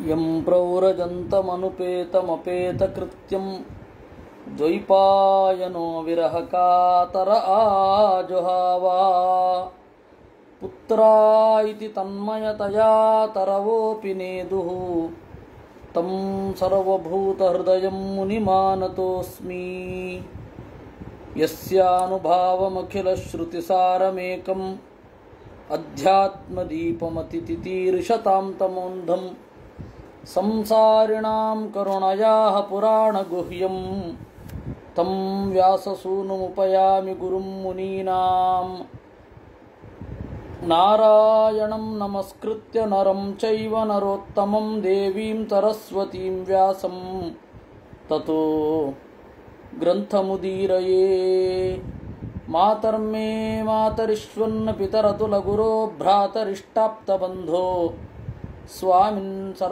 M ಪ್ರೌರಜಂತಮನುಪೇತಮಪೇತಕೃತ್ಯಂ ದ್ವೈಪಾಯನೋ ವಿರಹಕಾತರ ಆಜುಹಾವಾ ಪುತ್ರಾ ಇತಿ ತನ್ಮಯತಯಾ ತರವೋಪಿ ನೇದುಃ तं सर्वभूतहृदयं मुनिमानतोऽस्मि यस्यानुभावमखिलश्रुतिसारमेकम् अध्यात्मदीपमतितितीर्षतां तमोन्धं संसारिणां करुणयाः पुराणगुह्यं तं व्याससूनुमुपयामि गुरुं मुनीनाम् नारायणं नमस्कृत्य नरं चैव नरोत्तमं देवीं सरस्वतीं व्यासं ततो ग्रन्थमुदीरये मातर्मे मातरिष्वन्न पितरतुलगुरो भ्रातरिष्टाप्तबन्धो स्वामिन्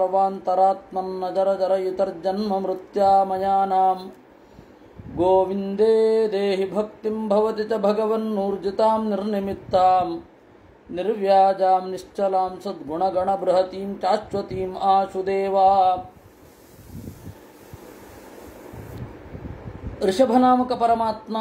सर्वान्तरात्मन्नजरजरयुतर्जन्ममृत्यामयानां गोविन्दे देहि भक्तिं भवति च भगवन्नूर्जितां निर्निमित्ताम् निर्व्याजां निश्चलां सद्गुणगणबृहतीं चाश्वतीम् आशुदेवा ಋಷಭನಾಮಕ ಪರಮಾತ್ಮ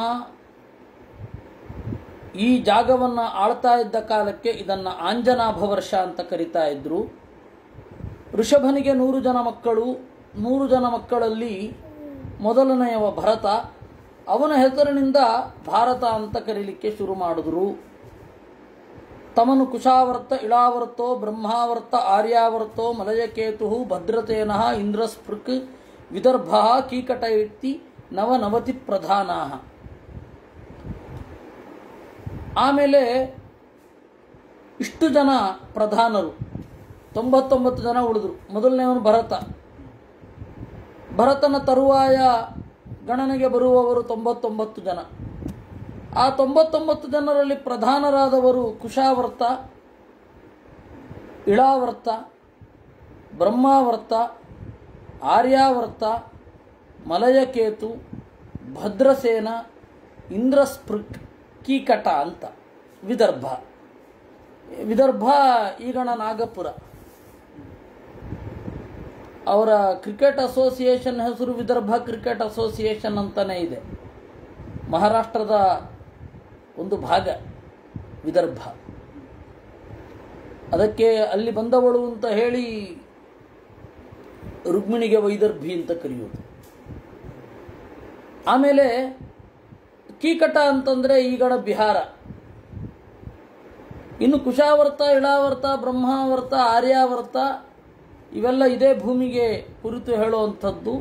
ಈ ಜಾಗವನ್ನು ಆಳ್ತಾ ಇದ್ದ ಕಾಲಕ್ಕೆ ಇದನ್ನು ಆಂಜನಾಭ ವರ್ಷ ಅಂತ ಕರಿತಾ ಇದ್ರು ಋಷಭನಿಗೆ ನೂರು ಜನ ಮಕ್ಕಳು ನೂರು ಜನ ಮಕ್ಕಳಲ್ಲಿ ಮೊದಲನೆಯವ ಭರತ ಅವನ ಹೆಸರಿನಿಂದ ಭಾರತ ಅಂತ ಕರೀಲಿಕ್ಕೆ ಶುರು ಮಾಡಿದ್ರು ತಮನು ಕುಶಾವರ್ತ ಇಳಾವರ್ತೋ ಬ್ರಹ್ಮಾವರ್ತ ಆರ್ಯಾವರ್ತೋ ಮಲಯಕೇತು ಭದ್ರತೇನ ಇಂದ್ರಸ್ಪೃಕ್ ವಿದರ್ಭ ಕೀಕಟ ಇಟ್ಟಿ ನವನವತಿ ಪ್ರಧಾನ ಆಮೇಲೆ ಇಷ್ಟು ಜನ ಪ್ರಧಾನರು ತೊಂಬತ್ತೊಂಬತ್ತು ಜನ ಉಳಿದ್ರು ಮೊದಲನೇವನು ಭರತ ಭರತನ ತರುವಾಯ ಗಣನೆಗೆ ಬರುವವರು ತೊಂಬತ್ತೊಂಬತ್ತು ಜನ ಆ ತೊಂಬತ್ತೊಂಬತ್ತು ಜನರಲ್ಲಿ ಪ್ರಧಾನರಾದವರು ಕುಶಾವರ್ತ ಇಳಾವರ್ತ ಬ್ರಹ್ಮಾವರ್ತ ಆರ್ಯಾವರ್ತ ಮಲಯಕೇತು ಭದ್ರಸೇನ ಇಂದ್ರಸ್ಪೃಕ್ ಕೀಕಟ ಅಂತ ವಿದರ್ಭ ವಿದರ್ಭ ಈಗಣ ನಾಗಪುರ ಅವರ ಕ್ರಿಕೆಟ್ ಅಸೋಸಿಯೇಷನ್ ಹೆಸರು ವಿದರ್ಭ ಕ್ರಿಕೆಟ್ ಅಸೋಸಿಯೇಷನ್ ಅಂತಲೇ ಇದೆ ಮಹಾರಾಷ್ಟ್ರದ ಒಂದು ಭಾಗ ವಿದರ್ಭ ಅದಕ್ಕೆ ಅಲ್ಲಿ ಬಂದವಳು ಅಂತ ಹೇಳಿ ರುಕ್ಮಿಣಿಗೆ ವೈದರ್ಭಿ ಅಂತ ಕರೆಯೋದು ಆಮೇಲೆ ಕೀಕಟ ಅಂತಂದ್ರೆ ಈಗಣ ಬಿಹಾರ ಇನ್ನು ಕುಶಾವರ್ತ ಇಳಾವರ್ತ ಬ್ರಹ್ಮಾವರ್ತ ಆರ್ಯಾವರ್ತ ಇವೆಲ್ಲ ಇದೇ ಭೂಮಿಗೆ ಕುರಿತು ಹೇಳುವಂಥದ್ದು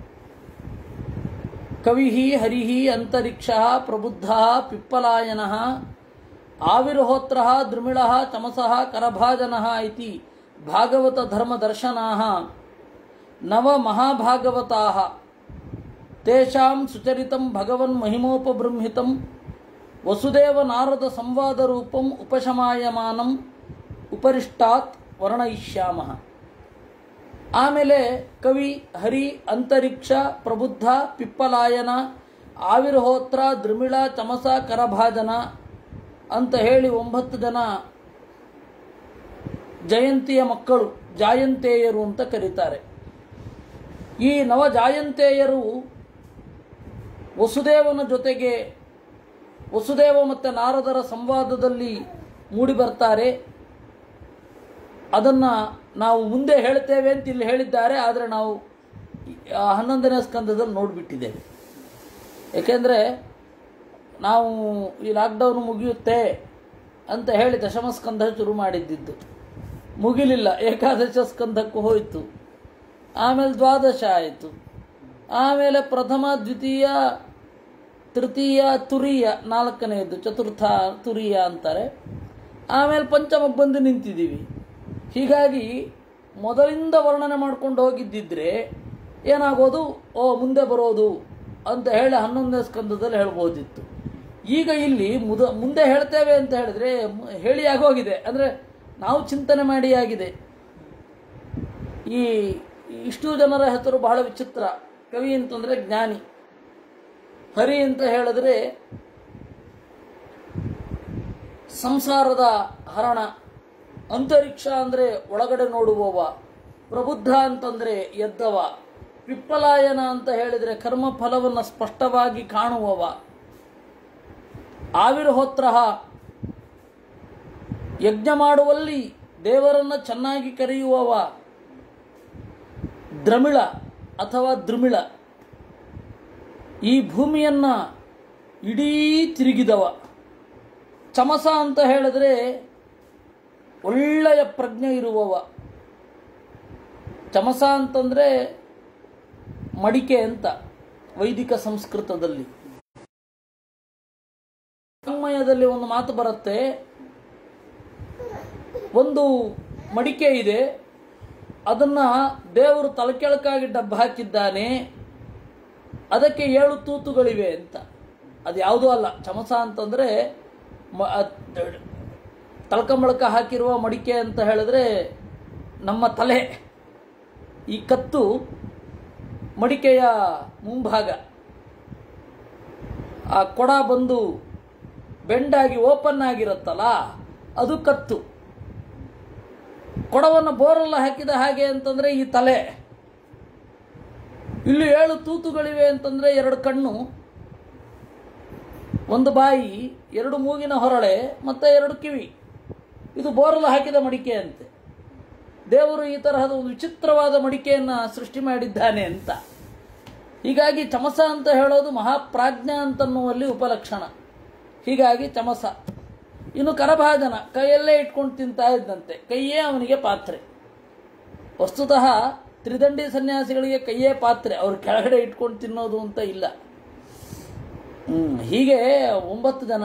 ಕವಿ ಹರಿ ಅಂತರಿಕ್ಷ ಪ್ರಬುದ್ಧ ಪಿಪ್ಪಲಾಯನ ಆವಿರ್ಹೋತ್ರ ದ್ರುಮಿಳ ಚಮಸ ಕರಭಾಜನ ಇತಿ ಭಾಗವತ ಧರ್ಮದರ್ಶನಾ ನವ ಮಹಾಭಾಗವತಾ ತೇಷಾಂ ಸುಚರಿತಂ ಭಗವನ್ ಮಹಿಮೋಪಬೃಂಹಿತಂ ವಸುದೇವ ನಾರದ ಸಂವಾದ ರೂಪಂ ಉಪಶಮಾಯಮಾನಂ ಉಪರಿಷ್ಟಾತ್ ವರ್ಣಯಿಷ್ಯಾಮಃ ಆಮೇಲೆ ಕವಿ ಹರಿ ಅಂತರಿಕ್ಷ ಪ್ರಬುದ್ಧ ಪಿಪ್ಪಲಾಯನ ಆವಿರ್ಹೋತ್ರ ದ್ರಿಮಿಳ ಚಮಸ ಕರಭಾಜನ ಅಂತ ಹೇಳಿ ಒಂಬತ್ತು ಜನ ಜಯಂತಿಯ ಮಕ್ಕಳು ಜಾಯಂತೇಯರು ಅಂತ ಕರೀತಾರೆ ಈ ನವ ಜಾಯಂತೇಯರು ವಸುದೇವನ ಜೊತೆಗೆ ವಸುದೇವ ಮತ್ತು ನಾರದರ ಸಂವಾದದಲ್ಲಿ ಮೂಡಿ ಬರ್ತಾರೆ ಅದನ್ನು ನಾವು ಮುಂದೆ ಹೇಳ್ತೇವೆ ಅಂತ ಇಲ್ಲಿ ಹೇಳಿದ್ದಾರೆ ಆದರೆ ನಾವು ಆ ಹನ್ನೊಂದನೇ ಸ್ಕಂದದಲ್ಲಿ ನೋಡಿಬಿಟ್ಟಿದ್ದೇವೆ ಏಕೆಂದರೆ ನಾವು ಈ ಲಾಕ್ಡೌನ್ ಮುಗಿಯುತ್ತೆ ಅಂತ ಹೇಳಿ ದಶಮ ಸ್ಕಂದ ಶುರು ಮಾಡಿದ್ದಿದ್ದು ಮುಗಿಲಿಲ್ಲ ಏಕಾದಶ ಸ್ಕಂದಕ್ಕೂ ಹೋಯಿತು ಆಮೇಲೆ ದ್ವಾದಶ ಆಯಿತು ಆಮೇಲೆ ಪ್ರಥಮ ದ್ವಿತೀಯ ತೃತೀಯ ತುರಿಯ ನಾಲ್ಕನೆಯದು ಚತುರ್ಥ ತುರಿಯ ಅಂತಾರೆ ಆಮೇಲೆ ಪಂಚಮ ಬಂದು ನಿಂತಿದ್ದೀವಿ ಹೀಗಾಗಿ ಮೊದಲಿಂದ ವರ್ಣನೆ ಮಾಡ್ಕೊಂಡು ಹೋಗಿದ್ದಿದ್ರೆ ಏನಾಗೋದು ಓ ಮುಂದೆ ಬರೋದು ಅಂತ ಹೇಳಿ ಹನ್ನೊಂದನೇ ಸ್ಕಂದದಲ್ಲಿ ಹೇಳ್ಬೋದಿತ್ತು ಈಗ ಇಲ್ಲಿ ಮುದ ಮುಂದೆ ಹೇಳ್ತೇವೆ ಅಂತ ಹೇಳಿದ್ರೆ ಮ- ಹೇಳಿ ಆಗೋಗಿದೆ ಅಂದರೆ ನಾವು ಚಿಂತನೆ ಮಾಡಿ ಆಗಿದೆ ಈ ಇಷ್ಟು ಜನರ ಹೆಸರು ಬಹಳ ವಿಚಿತ್ರ ಕವಿ ಅಂತಂದರೆ ಜ್ಞಾನಿ ಹರಿ ಅಂತ ಹೇಳಿದ್ರೆ ಸಂಸಾರದ ಹರಣ ಅಂತರಿಕ್ಷ ಅಂದರೆ ಒಳಗಡೆ ನೋಡುವವ ಪ್ರಬುದ್ಧ ಅಂತಂದ್ರೆ ಎದ್ದವ ವಿಪ್ಪಲಾಯನ ಅಂತ ಹೇಳಿದರೆ ಕರ್ಮ ಫಲವನ್ನು ಸ್ಪಷ್ಟವಾಗಿ ಕಾಣುವವ ಆವಿರ್ಹೋತ್ರ ಯಜ್ಞ ಮಾಡುವಲ್ಲಿ ದೇವರನ್ನ ಚೆನ್ನಾಗಿ ಕರೆಯುವವ ದ್ರಮಿಳ ಅಥವಾ ದ್ರುಮಿಳ ಈ ಭೂಮಿಯನ್ನ ಇಡೀ ತಿರುಗಿದವ ಚಮಸ ಅಂತ ಹೇಳಿದ್ರೆ ಒಳ್ಳೆಯ ಪ್ರಜ್ಞೆ ಇರುವವ ಚಮಸ ಅಂತಂದ್ರೆ ಮಡಿಕೆ ಅಂತ ವೈದಿಕ ಸಂಸ್ಕೃತದಲ್ಲಿ ವಾಂಗ್ಮಯದಲ್ಲಿ ಒಂದು ಮಾತು ಬರುತ್ತೆ ಒಂದು ಮಡಿಕೆ ಇದೆ ಅದನ್ನ ದೇವರು ತಲೆಕೆಳಕಾಗಿ ಡಬ್ಬ ಹಾಕಿದ್ದಾನೆ ಅದಕ್ಕೆ ಏಳು ತೂತುಗಳಿವೆ ಅಂತ ಅದು ಯಾವುದೂ ಅಲ್ಲ ಚಮಸ ಅಂತಂದ್ರೆ ಮ- ಅದ್- ತಳ್ಕಂಬಳಕ ಹಾಕಿರುವ ಮಡಿಕೆ ಅಂತ ಹೇಳಿದ್ರೆ ನಮ್ಮ ತಲೆ ಈ ಕತ್ತು ಮಡಿಕೆಯ ಮುಂಭಾಗ ಆ ಕೊಡ ಬಂದು ಬೆಂಡಾಗಿ ಓಪನ್ ಆಗಿರುತ್ತಲ್ಲ ಅದು ಕತ್ತು ಕೊಡವನ್ನು ಬೋರಲ್ಲ ಹಾಕಿದ ಹಾಗೆ ಅಂತಂದ್ರೆ ಈ ತಲೆ ಇಲ್ಲಿ ಏಳು ತೂತುಗಳಿವೆ ಅಂತಂದ್ರೆ ಎರಡು ಕಣ್ಣು ಒಂದು ಬಾಯಿ ಎರಡು ಮೂಗಿನ ಹೊರಳೆ ಮತ್ತೆ ಎರಡು ಕಿವಿ ಇದು ಬೋರಲ್ಲ ಹಾಕಿದ ಮಡಿಕೆ ಅಂತೆ ದೇವರು ಈ ತರಹದ ಒಂದು ವಿಚಿತ್ರವಾದ ಮಡಿಕೆಯನ್ನ ಸೃಷ್ಟಿ ಮಾಡಿದ್ದಾನೆ ಅಂತ ಹೀಗಾಗಿ ಚಮಸ ಅಂತ ಹೇಳೋದು ಮಹಾಪ್ರಾಜ್ಞ ಅಂತನ್ನುವಲ್ಲಿ ಉಪಲಕ್ಷಣ ಹೀಗಾಗಿ ಚಮಸ ಇನ್ನು ಕರಭಾಜನ ಕೈಯಲ್ಲೇ ಇಟ್ಕೊಂಡು ತಿಂತಾ ಇದ್ದಂತೆ ಕೈಯೇ ಅವನಿಗೆ ಪಾತ್ರೆ ವಸ್ತುತಃ ತ್ರಿದಂಡಿ ಸನ್ಯಾಸಿಗಳಿಗೆ ಕೈಯೇ ಪಾತ್ರೆ ಅವ್ರು ಕೆಳಗಡೆ ಇಟ್ಕೊಂಡು ತಿನ್ನೋದು ಅಂತ ಇಲ್ಲ ಹ್ಮ್, ಹೀಗೆ ಒಂಬತ್ತು ಜನ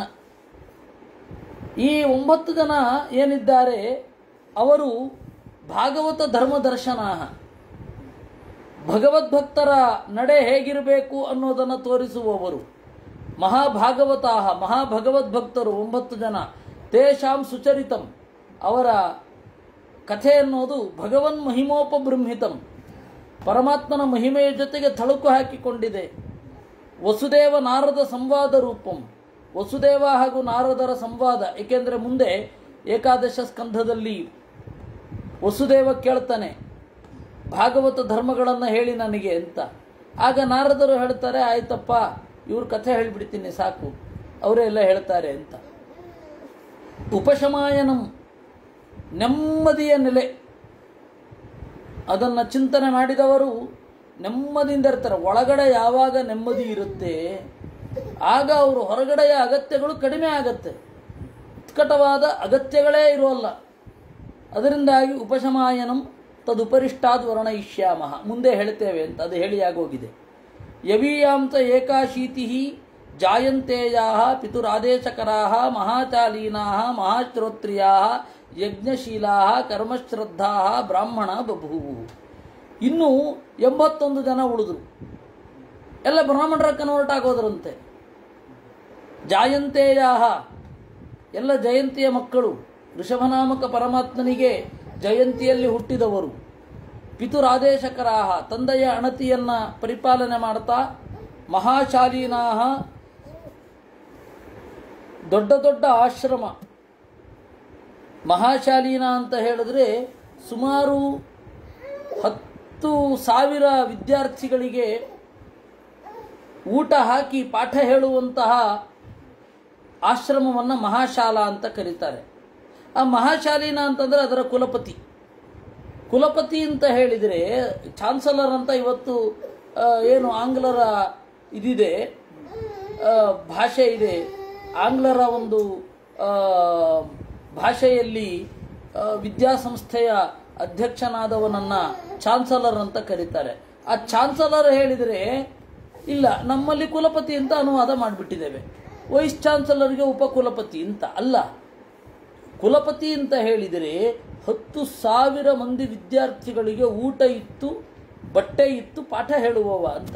ಈ ಒಂಬತ್ತು ಜನ ಏನಿದ್ದಾರೆ ಅವರು ಭಾಗವತ ಧರ್ಮ ದರ್ಶನ ಭಗವದ್ಭಕ್ತರ ನಡೆ ಹೇಗಿರಬೇಕು ಅನ್ನೋದನ್ನು ತೋರಿಸುವವರು ಮಹಾಭಾಗವತಾಹ ಮಹಾಭಗವದ್ಭಕ್ತರು ಒಂಬತ್ತು ಜನ ತೇಷಾಂ ಸುಚರಿತಂ ಅವರ ಕಥೆ ಅನ್ನೋದು ಭಗವನ್ ಮಹಿಮೋಪಬೃಂಹಿತಂ ಪರಮಾತ್ಮನ ಮಹಿಮೆಯ ಜೊತೆಗೆ ತಳುಕು ಹಾಕಿಕೊಂಡಿದೆ ವಸುದೇವ ನಾರದ ಸಂವಾದ ರೂಪಂ ವಸುದೇವ ಹಾಗೂ ನಾರದರ ಸಂವಾದ ಏಕೆಂದರೆ ಮುಂದೆ ಏಕಾದಶ ಸ್ಕಂಧದಲ್ಲಿ ವಸುದೇವ ಕೇಳ್ತಾನೆ ಭಾಗವತ ಧರ್ಮಗಳನ್ನು ಹೇಳಿ ನನಗೆ ಅಂತ ಆಗ ನಾರದರು ಹೇಳ್ತಾರೆ ಆಯ್ತಪ್ಪ ಇವ್ರ ಕಥೆ ಹೇಳಿಬಿಡ್ತೀನಿ ಸಾಕು ಅವರೇ ಎಲ್ಲ ಹೇಳ್ತಾರೆ ಅಂತ ಉಪಶಮಾಯನಂ ನೆಮ್ಮದಿಯ ನೆಲೆ ಅದನ್ನು ಚಿಂತನೆ ಮಾಡಿದವರು ನೆಮ್ಮದಿಯಿಂದ ಇರ್ತಾರೆ ಒಳಗಡೆ ಯಾವಾಗ ನೆಮ್ಮದಿ ಇರುತ್ತೆ ಆಗ ಅವರು ಹೊರಗಡೆಯ ಅಗತ್ಯಗಳು ಕಡಿಮೆ ಆಗತ್ತೆ ಉತ್ಕಟವಾದ ಅಗತ್ಯಗಳೇ ಇರೋಲ್ಲ ಅದರಿಂದಾಗಿ ಉಪಶಮಾಯನಂ ತದುಪರಿಷ್ಟಾದ್ ವರ್ಣಯಿಷ್ಯಾಮ ಮುಂದೆ ಹೇಳ್ತೇವೆ ಅಂತ ಅದು ಹೇಳಿ ಆಗೋಗಿದೆ ಯವೀಯಾಂತ ಏಕಾಶೀತಿ ಜಾಯಂತೇಯಾ ಪಿತುರಾದೇಶಕರಾ ಮಹಾಚಾಲೀನಾ ಮಹಾಶ್ರೋತ್ರಿಯಾ ಯಜ್ಞಶೀಲಾ ಕರ್ಮಶ್ರದ್ಧಾ ಬ್ರಾಹ್ಮಣ ಬಭೂವು ಇನ್ನು ಎಂಬತ್ತೊಂದು ಜನ ಉಳಿದ್ರು ಎಲ್ಲ ಬ್ರಾಹ್ಮಣರ ಕನ್ವರ್ಟ್ ಆಗೋದ್ರಂತೆ ಜಾಯಂತೇಯಾ ಎಲ್ಲ ಜಯಂತಿಯ ಮಕ್ಕಳು ಋಷಭನಾಮಕ ಪರಮಾತ್ಮನಿಗೆ ಜಯಂತಿಯಲ್ಲಿ ಹುಟ್ಟಿದವರು ಪಿತುರಾದೇಶಕರಾಹ ತಂದೆಯ ಅಣತಿಯನ್ನ ಪರಿಪಾಲನೆ ಮಾಡ್ತಾ ಮಹಾಶಾಲೀನಾಹ ದೊಡ್ಡ ದೊಡ್ಡ ಆಶ್ರಮ ಮಹಾಶಾಲೀನ ಅಂತ ಹೇಳಿದ್ರೆ ಸುಮಾರು ಹತ್ತು ಸಾವಿರ ವಿದ್ಯಾರ್ಥಿಗಳಿಗೆ ಊಟ ಹಾಕಿ ಪಾಠ ಹೇಳುವಂತಹ ಆಶ್ರಮವನ್ನು ಮಹಾಶಾಲಾ ಅಂತ ಕರೀತಾರೆ ಆ ಮಹಾಶಾಲೀನ ಅಂತಂದ್ರೆ ಅದರ ಕುಲಪತಿ ಕುಲಪತಿ ಅಂತ ಹೇಳಿದರೆ ಚಾನ್ಸಲರ್ ಅಂತ ಇವತ್ತು ಆ, ಏನು ಆಂಗ್ಲರ ಇದಿದೆ ಆ, ಭಾಷೆ ಇದೆ ಆಂಗ್ಲರ ಒಂದು ಆ, ಭಾಷೆಯಲ್ಲಿ ಆ, ವಿದ್ಯಾಸಂಸ್ಥೆಯ ಅಧ್ಯಕ್ಷನಾದವನನ್ನ ಚಾನ್ಸಲರ್ ಅಂತ ಕರೀತಾರೆ ಆ ಚಾನ್ಸಲರ್ ಹೇಳಿದರೆ ಇಲ್ಲ ನಮ್ಮಲ್ಲಿ ಕುಲಪತಿ ಅಂತ ಅನುವಾದ ಮಾಡಿಬಿಟ್ಟಿದ್ದೇವೆ ವೈಸ್ ಚಾನ್ಸಲರ್ಗೆ ಉಪಕುಲಪತಿ ಅಂತ ಅಲ್ಲ ಕುಲಪತಿ ಅಂತ ಹೇಳಿದರೆ ಹತ್ತು ಸಾವಿರ ಮಂದಿ ವಿದ್ಯಾರ್ಥಿಗಳಿಗೆ ಊಟ ಇತ್ತು ಬಟ್ಟೆ ಇತ್ತು ಪಾಠ ಹೇಳುವವ ಅಂತ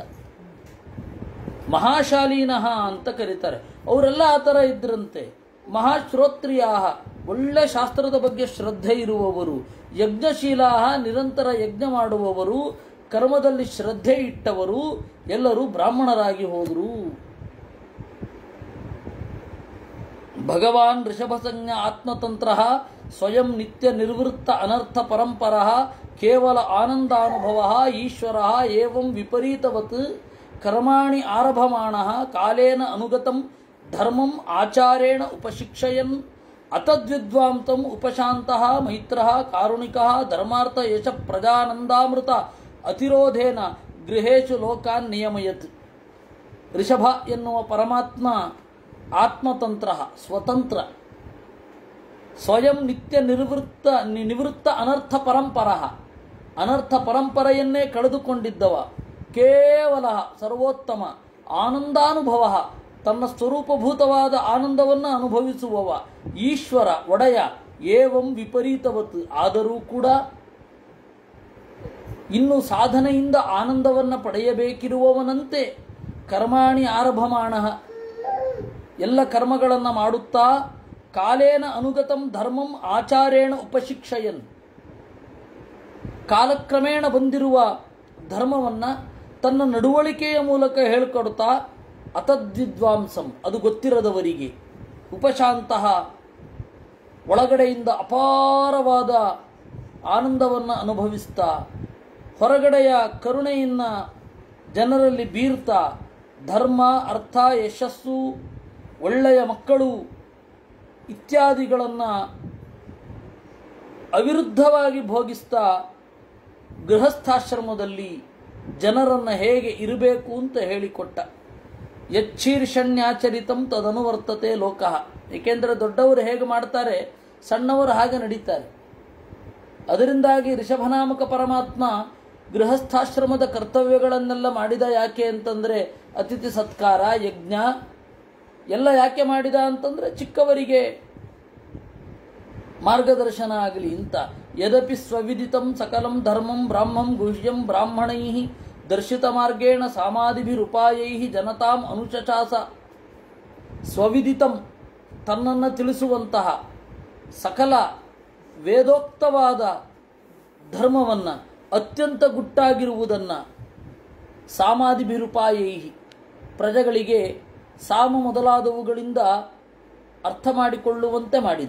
ಮಹಾಶಾಲೀನಃ ಅಂತ ಕರೀತಾರೆ ಅವರೆಲ್ಲ ಆ ಥರ ಇದ್ರಂತೆ ಮಹಾಶ್ರೋತ್ರಿಯಾಹ ಒಳ್ಳೆ ಶಾಸ್ತ್ರದ ಬಗ್ಗೆ ಶ್ರದ್ಧೆ ಇರುವವರು ಯಜ್ಞಶೀಲಾ ನಿರಂತರ ಯಜ್ಞ ಮಾಡುವವರು ಕರ್ಮದಲ್ಲಿ ಶ್ರದ್ಧೆ ಇಟ್ಟವರು ಎಲ್ಲರೂ ಬ್ರಾಹ್ಮಣರಾಗಿ ಹೋದರು ಭಗವಾನ್ ಋಷಭಸಂಜ್ಞ ಆತ್ಮತಂತ್ರ ಸ್ವಯಂ ನಿತ್ಯ ನಿರ್ವೃತ್ತ ಅನರ್ಥ ಪರಂಪರ ಕೇವಲ ಆನಂದಾನುಭವ ಈಶ್ವರ ಏವಂ ವಿಪರೀತವತ್ ಕರ್ಮಾಣಿ ಆರಭಮಾಣ ಕಾಲೇನ ಅನುಗತಂ ಧರ್ಮಂ ಆಚಾರೇಣ ಉಪಶಿಕ್ಷಯನ್ ಅತದ್ವಿದ್ವಾಂತಂ ಉಪಶಾಂತಃ ಮೈತ್ರಃ ಕಾರುಣಿಕಃ ಧರ್ಮಾರ್ಥ ಯಶ ಪ್ರಜಾನಂದಾಮೃತ ಅತಿರೋಧೇನ ಗೃಹೇಶು ಲೋಕಾನ್ ನಿಯಮಯತ್ ಋಷಭ ಎನ್ನುವ ಪರಮಾತ್ಮ ಆತ್ಮತಂತ್ರ ಸ್ವತಂತ್ರ ಸ್ವಯಂ ನಿತ್ಯ ನಿರ್ವೃತ್ತ ನಿ- ನಿವೃತ್ತ ಅನರ್ಥ ಪರಂಪರ ಅನರ್ಥ ಪರಂಪರೆಯನ್ನೇ ಕಳೆದುಕೊಂಡಿದ್ದವ ಕೇವಲ ಸರ್ವೋತ್ತಮ ಆನಂದಾನುಭವ ತನ್ನ ಸ್ವರೂಪಭೂತವಾದ ಆನಂದವನ್ನು ಅನುಭವಿಸುವವ ಈಶ್ವರ ಒಡೆಯ ಏವಂ ವಿಪರೀತವತ್ ಆದರೂ ಕೂಡ ಇನ್ನು ಸಾಧನೆಯಿಂದ ಆನಂದವನ್ನು ಪಡೆಯಬೇಕಿರುವವನಂತೆ ಕರ್ಮಾಣಿ ಆರಭಮಾಣ ಎಲ್ಲ ಕರ್ಮಗಳನ್ನು ಮಾಡುತ್ತಾ ಕಾಲೇನ ಅನುಗತಂ ಧರ್ಮಂ ಆಚಾರೇಣ ಉಪಶಿಕ್ಷಯನ್ ಕಾಲಕ್ರಮೇಣ ಬಂದಿರುವ ಧರ್ಮವನ್ನು ತನ್ನ ನಡವಳಿಕೆಯ ಮೂಲಕ ಹೇಳಿಕೊಡ್ತಾ ಅತದ್ವಿದ್ವಾಂಸಂ ಅದು ಗೊತ್ತಿರದವರಿಗೆ ಉಪಶಾಂತಃ ಒಳಗಡೆಯಿಂದ ಅಪಾರವಾದ ಆನಂದವನ್ನು ಅನುಭವಿಸ್ತಾ ಹೊರಗಡೆಯ ಕರುಣೆಯನ್ನು ಜನರಲ್ಲಿ ಬೀರ್ತಾ ಧರ್ಮ ಅರ್ಥ ಯಶಸ್ಸು ಒಳ್ಳೆಯ ಮಕ್ಕಳು ಇತ್ಯಾದಿಗಳನ್ನು ಅವಿರುದ್ಧವಾಗಿ ಭೋಗಿಸ್ತಾ ಗೃಹಸ್ಥಾಶ್ರಮದಲ್ಲಿ ಜನರನ್ನು ಹೇಗೆ ಇರಬೇಕು ಅಂತ ಹೇಳಿಕೊಟ್ಟ ಯಚ್ಛೀರ್ಷಣ್ಯಾಚರಿತಂ ತದನುವರ್ತತೆ ಲೋಕಃ ಏಕೆಂದರೆ ದೊಡ್ಡವರು ಹೇಗೆ ಮಾಡ್ತಾರೆ ಸಣ್ಣವರು ಹಾಗೆ ನಡೀತಾರೆ ಅದರಿಂದಾಗಿ ಋಷಭನಾಮಕ ಪರಮಾತ್ಮ ಗೃಹಸ್ಥಾಶ್ರಮದ ಕರ್ತವ್ಯಗಳನ್ನೆಲ್ಲ ಮಾಡಿದ ಯಾಕೆ ಅಂತಂದರೆ ಅತಿಥಿ ಸತ್ಕಾರ ಯಜ್ಞ ಎಲ್ಲ ಯಾಕೆ ಮಾಡಿದ ಅಂತಂದರೆ ಚಿಕ್ಕವರಿಗೆ ಮಾರ್ಗದರ್ಶನ ಆಗಲಿ ಅಂತ ಯದಪಿ ಸ್ವವಿದಿತಂ ಸಕಲಂ ಧರ್ಮಂ ಬ್ರಾಹ್ಮಂ ಗುಹ್ಯಂ ಬ್ರಾಹ್ಮಣೈ ದರ್ಶಿತ ಮಾರ್ಗೇಣ ಸಾಮಾದಿಭಿರುಪಾಯೈ ಜನತಾಂ ಅನುಶಾಸ ಸ್ವವಿದಿತಂ ತನ್ನನ್ನು ತಿಳಿಸುವಂತಹ ಸಕಲ ವೇದೋಕ್ತವಾದ ಧರ್ಮವನ್ನು ಅತ್ಯಂತ ಗುಟ್ಟಾಗಿರುವುದನ್ನು ಸಾಮಾದಿಭಿರುಪಾಯೈ ಪ್ರಜೆಗಳಿಗೆ ಸಾಮ ಮೊದಲಾದವುಗಳಿಂದ ಅರ್ಥ ಮಾಡಿಕೊಳ್ಳುವಂತೆ ಮಾಡಿದ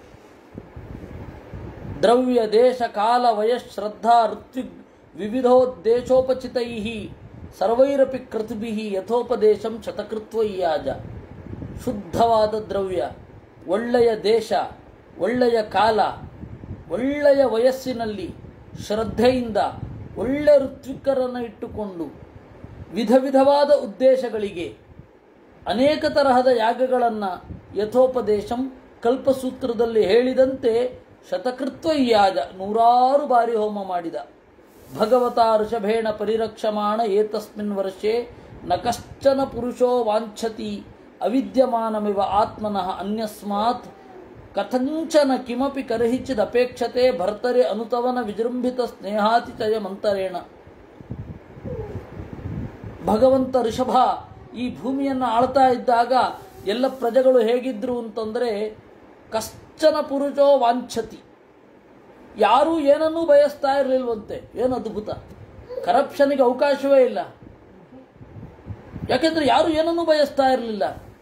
ದ್ರವ್ಯ ದೇಶ ಕಾಲ ವಯಶ್ರದ್ಧಾ ಋತ್ವಿಗ್ ವಿವಿಧೋದ್ದೇಶೋಪಚಿತೈ ಸರ್ವೈರಪಿ ಕೃತಿಭಿ ಯಥೋಪದೇಶಂ ಶತಕೃತ್ವಯ್ಯಾಜ ಶುದ್ಧವಾದ ದ್ರವ್ಯ ಒಳ್ಳೆಯ ದೇಶ ಒಳ್ಳೆಯ ಕಾಲ ಒಳ್ಳೆಯ ವಯಸ್ಸಿನಲ್ಲಿ ಶ್ರದ್ಧೆಯಿಂದ ಒಳ್ಳೆ ಋತ್ವಿಕರನ್ನು ಇಟ್ಟುಕೊಂಡು ವಿಧ ವಿಧವಾದ ಉದ್ದೇಶಗಳಿಗೆ ಅನೇಕ ತರಹದ ಯಾಗಗಳನ್ನು ಯಥೋಪದೇಶಂ ಕಲ್ಪಸೂತ್ರದಲ್ಲಿ ಹೇಳಿದಂತೆ ಶತಕೃತ್ವ ಯಾಜ ನೂರಾರು ಬಾರಿ ಹೋಮ ಮಾಡಿದ ಭಗವತ ಋಷಭೇಣ ಪರಿರಕ್ಷಮಾಣ ಏತಸ್ಮಿನ್ ವರ್ಷೆ ನ ಕಶ್ಚನ ಪುರುಷೋ ವಾಂಛತಿ ಅವಿದ್ಯಮಾನಮಿವ ಆತ್ಮನಃ ಅನ್ಯಸ್ಮಾತ್ ಕಥಂಚನ ಕಿಮಪಿ ಕರ್ಹಿಚಿದಪೇಕ್ಷತೆ ಭರ್ತರೆ ಅನುತವನ ವಿಜೃಂಭಿತ ಸ್ನೇಹಾತಿಚಯ ಮಂತರೇಣ ಭಗವಂತ ಋಷಭ ಈ ಭೂಮಿಯನ್ನು ಆಳ್ತಾ ಇದ್ದಾಗ ಎಲ್ಲ ಪ್ರಜೆಗಳು ಹೇಗಿದ್ರು ಅಂತಂದರೆ ಕಶ್ಚನ ಪುರುಷೋ ವಾಂಛತಿ ಯಾರೂ ಏನನ್ನೂ ಬಯಸ್ತಾ ಇರಲಿಲ್ವಂತೆ ಏನು ಅದ್ಭುತ ಕರಪ್ಷನ್ಗೆ ಅವಕಾಶವೇ ಇಲ್ಲ ಯಾಕೆಂದ್ರೆ ಯಾರು ಏನನ್ನೂ ಬಯಸ್ತಾ ಇರಲಿಲ್ಲ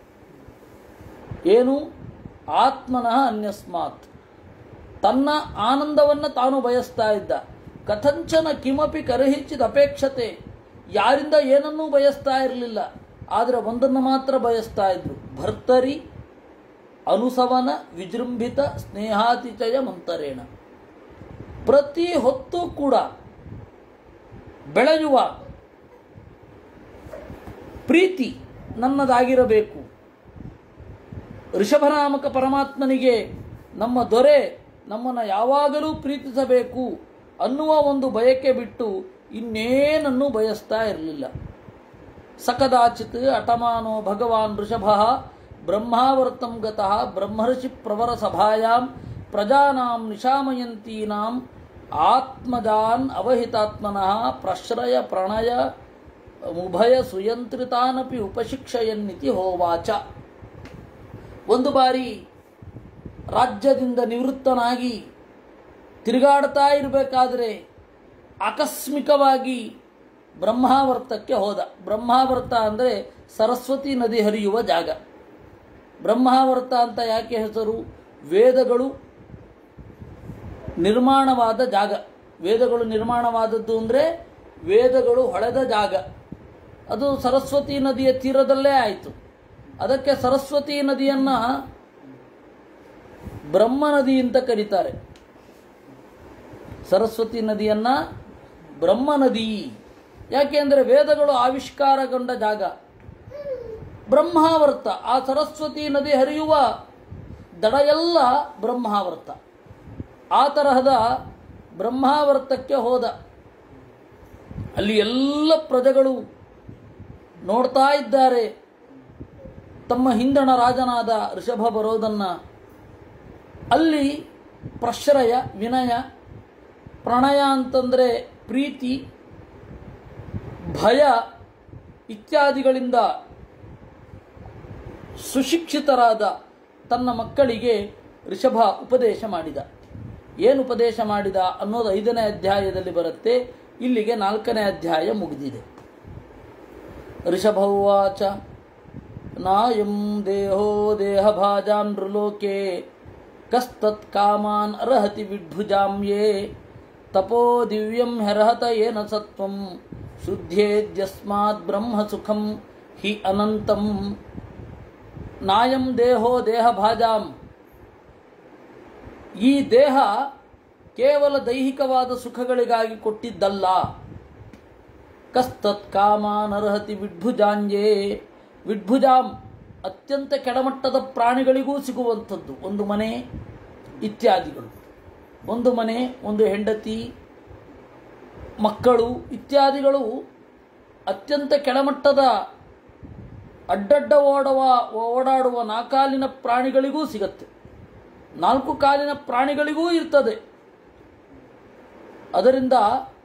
ಏನು ಆತ್ಮನಃ ಅನ್ಯಸ್ಮಾತ್ ತನ್ನ ಆನಂದವನ್ನು ತಾನು ಬಯಸ್ತಾ ಇದ್ದ ಕಥಂಚನ ಕಿಮಪಿ ಕರಹಿಚಿದ ಅಪೇಕ್ಷತೆ ಯಾರಿಂದ ಏನನ್ನೂ ಬಯಸ್ತಾ ಇರಲಿಲ್ಲ ಆದರೆ ಒಂದನ್ನು ಮಾತ್ರ ಬಯಸ್ತಾ ಇದ್ರು ಭರ್ತರಿ ಅನುಸವನ ವಿಜೃಂಭಿತ ಸ್ನೇಹಾತಿಚಯ ಮಂತರೇಣ ಪ್ರತಿ ಹೊತ್ತು ಕೂಡ ಬೆಳೆಯುವ ಪ್ರೀತಿ ನನ್ನದಾಗಿರಬೇಕು ಋಷಭನಾಮಕ ಪರಮಾತ್ಮನಿಗೆ ನಮ್ಮ ದೊರೆ ನಮ್ಮನ್ನು ಯಾವಾಗಲೂ ಪ್ರೀತಿಸಬೇಕು ಅನ್ನುವ ಒಂದು ಬಯಕೆ ಬಿಟ್ಟು ಇನ್ನೇನನ್ನೂ ಬಯಸ್ತಾ ಇರಲಿಲ್ಲ ಸಕದಾಚಿತ್ ಅಟಮಾನೋ ಭಗವಾನ್ ಋಷಭ ಬ್ರಹ್ಮಾವರ್ತಂ ಗತಃ ಬ್ರಹ್ಮರ್ಷಿ ಪ್ರವರ ಸಭಾಯಾಂ ಪ್ರಜಾನಾಂ ನಿಶಾಮಯಂತೀನಾಂ ಆತ್ಮಜಾನ್ ಅವಹಿತಾತ್ಮನಃ ಪ್ರಶ್ರಯ ಪ್ರಣಯ ಉಭಯ ಸುಯಂತ್ರಿತಾನಪಿ ಉಪಶಿಕ್ಷಯನ್ನಿತಿ ಹೋವಾಚ ಒಂದು ಬಾರಿ ರಾಜ್ಯದಿಂದ ನಿವೃತ್ತನಾಗಿ ತಿರುಗಾಡ್ತಾ ಇರಬೇಕಾದ್ರೆ ಆಕಸ್ಮಿಕವಾಗಿ ಬ್ರಹ್ಮಾವರ್ತಕ್ಕೆ ಹೋದ ಬ್ರಹ್ಮಾವರ್ತ ಅಂದರೆ ಸರಸ್ವತಿ ನದಿ ಹರಿಯುವ ಜಾಗ ಬ್ರಹ್ಮಾವರ್ತ ಅಂತ ಯಾಕೆ ಹೆಸರು ವೇದಗಳು ನಿರ್ಮಾಣವಾದ ಜಾಗ ವೇದಗಳು ನಿರ್ಮಾಣವಾದದ್ದು ಅಂದರೆ ವೇದಗಳು ಹೊಳೆದ ಜಾಗ ಅದು ಸರಸ್ವತಿ ನದಿಯ ತೀರದಲ್ಲೇ ಆಯಿತು ಅದಕ್ಕೆ ಸರಸ್ವತಿ ನದಿಯನ್ನು ಬ್ರಹ್ಮ ನದಿ ಅಂತ ಕರೀತಾರೆ ಸರಸ್ವತಿ ನದಿಯನ್ನ ಬ್ರಹ್ಮ ನದಿ ಯಾಕೆಂದರೆ ವೇದಗಳು ಆವಿಷ್ಕಾರಗೊಂಡ ಜಾಗ ಬ್ರಹ್ಮಾವರ್ತ ಆ ಸರಸ್ವತಿ ನದಿ ಹರಿಯುವ ದಡ ಎಲ್ಲ ಬ್ರಹ್ಮಾವರ್ತ ಆ ತರಹದ ಬ್ರಹ್ಮಾವರ್ತಕ್ಕೆ ಹೋದ ಅಲ್ಲಿ ಎಲ್ಲ ಪ್ರಜೆಗಳು ನೋಡ್ತಾ ಇದ್ದಾರೆ ತಮ್ಮ ಹಿಂದಣ ರಾಜನಾದ ಋಷಭ ಬರೋದನ್ನ ಅಲ್ಲಿ ಪ್ರಶ್ರಯ ವಿನಯ ಪ್ರಣಯ ಅಂತಂದರೆ ಪ್ರೀತಿ ಭಯ ಇತ್ಯಾದಿಗಳಿಂದ ಸುಶಿಕ್ಷಿತರಾದ ತನ್ನ ಮಕ್ಕಳಿಗೆ ಋಷಭ ಉಪದೇಶ ಮಾಡಿದ ಏನು ಉಪದೇಶ ಮಾಡಿದ ಅನ್ನೋದು ಐದನೇ ಅಧ್ಯಾಯದಲ್ಲಿ ಬರುತ್ತೆ ಇಲ್ಲಿಗೆ ನಾಲ್ಕನೇ ಅಧ್ಯಾಯ ಮುಗಿದಿದೆ ಋಷಭ ಉವಾಚ ನಾಯಂ ದೇಹೋ ದೇಹಭಾಜಾಂ ನೃಲೋಕೆ ಕಸ್ತತ್ ಕಾಮಾನ್ ಅರ್ಹತಿ ವಿಡ್ಭುಜಾಮ್ಯೇ ತಪೋ ದಿವ್ಯಂ ಹರಹತ ಏನ ಸತ್ವಂ ಶುದ್ಧೇದ್ಯಸ್ಮಾತ್ ಬ್ರಹ್ಮ ಸುಖಂ ಹಿ ಅನಂತಂ ನಾಯಂ ದೇಹೋ ದೇಹಭಾಜಾಂ ಈ ದೇಹ ಕೇವಲ ದೈಹಿಕವಾದ ಸುಖಗಳಿಗಾಗಿ ಕೊಟ್ಟಿದ್ದಲ್ಲ ಕಸ್ತತ್ ಕಾಮಾನರ್ಹತಿ ವಿಡ್ಭುಜಾಂಜೇ ವಿಡ್ಭುಜಾಂ ಅತ್ಯಂತ ಕೆಳಮಟ್ಟದ ಪ್ರಾಣಿಗಳಿಗೂ ಸಿಗುವಂಥದ್ದು ಒಂದು ಮನೆ ಇತ್ಯಾದಿಗಳು ಒಂದು ಮನೆ ಒಂದು ಹೆಂಡತಿ ಮಕ್ಕಳು ಇತ್ಯಾದಿಗಳು ಅತ್ಯಂತ ಕೆಳಮಟ್ಟದ ಅಡ್ಡಡ್ಡ ಓಡುವ ಓಡಾಡುವ ನಾಲ್ಕಾಲಿನ ಪ್ರಾಣಿಗಳಿಗೂ ಸಿಗತ್ತೆ ನಾಲ್ಕು ಕಾಲಿನ ಪ್ರಾಣಿಗಳಿಗೂ ಇರ್ತದೆ ಅದರಿಂದ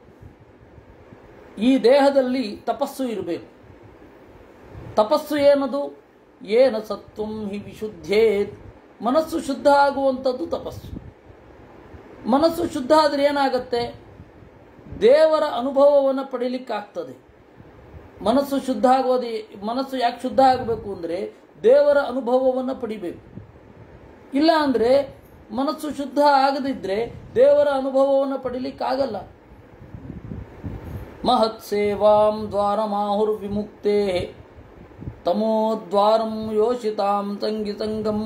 ಈ ದೇಹದಲ್ಲಿ ತಪಸ್ಸು ಇರಬೇಕು ತಪಸ್ಸು ಏನದು ಏನ ಸತ್ವಂ ಹಿ ವಿಶುದ್ಧೇತ್ ಮನಸ್ಸು ಶುದ್ಧ ಆಗುವಂಥದ್ದು ತಪಸ್ಸು ಮನಸ್ಸು ಶುದ್ಧ ಆದರೆ ಏನಾಗತ್ತೆ ದೇವರ ಅನುಭವವನ್ನು ಪಡೀಲಿಕ್ಕಾಗ್ತದೆ ಮನಸ್ಸು ಶುದ್ಧ ಆಗೋದು ಮನಸ್ಸು ಯಾಕೆ ಶುದ್ಧ ಆಗಬೇಕು ಅಂದರೆ ದೇವರ ಅನುಭವವನ್ನು ಪಡಿಬೇಕು ಇಲ್ಲ ಅಂದರೆ ಮನಸ್ಸು ಶುದ್ಧ ಆಗದಿದ್ದರೆ ದೇವರ ಅನುಭವವನ್ನು ಪಡೀಲಿಕ್ಕಾಗಲ್ಲ ಮಹತ್ ಸೇವಾಂ ದ್ವಾರಮಾಹುರ್ ವಿಮುಕ್ತೇ ತಮೋದ್ವಾರಂ ಯೋಷಿತಾಂ ತಂಗಿ ಸಂಗಂ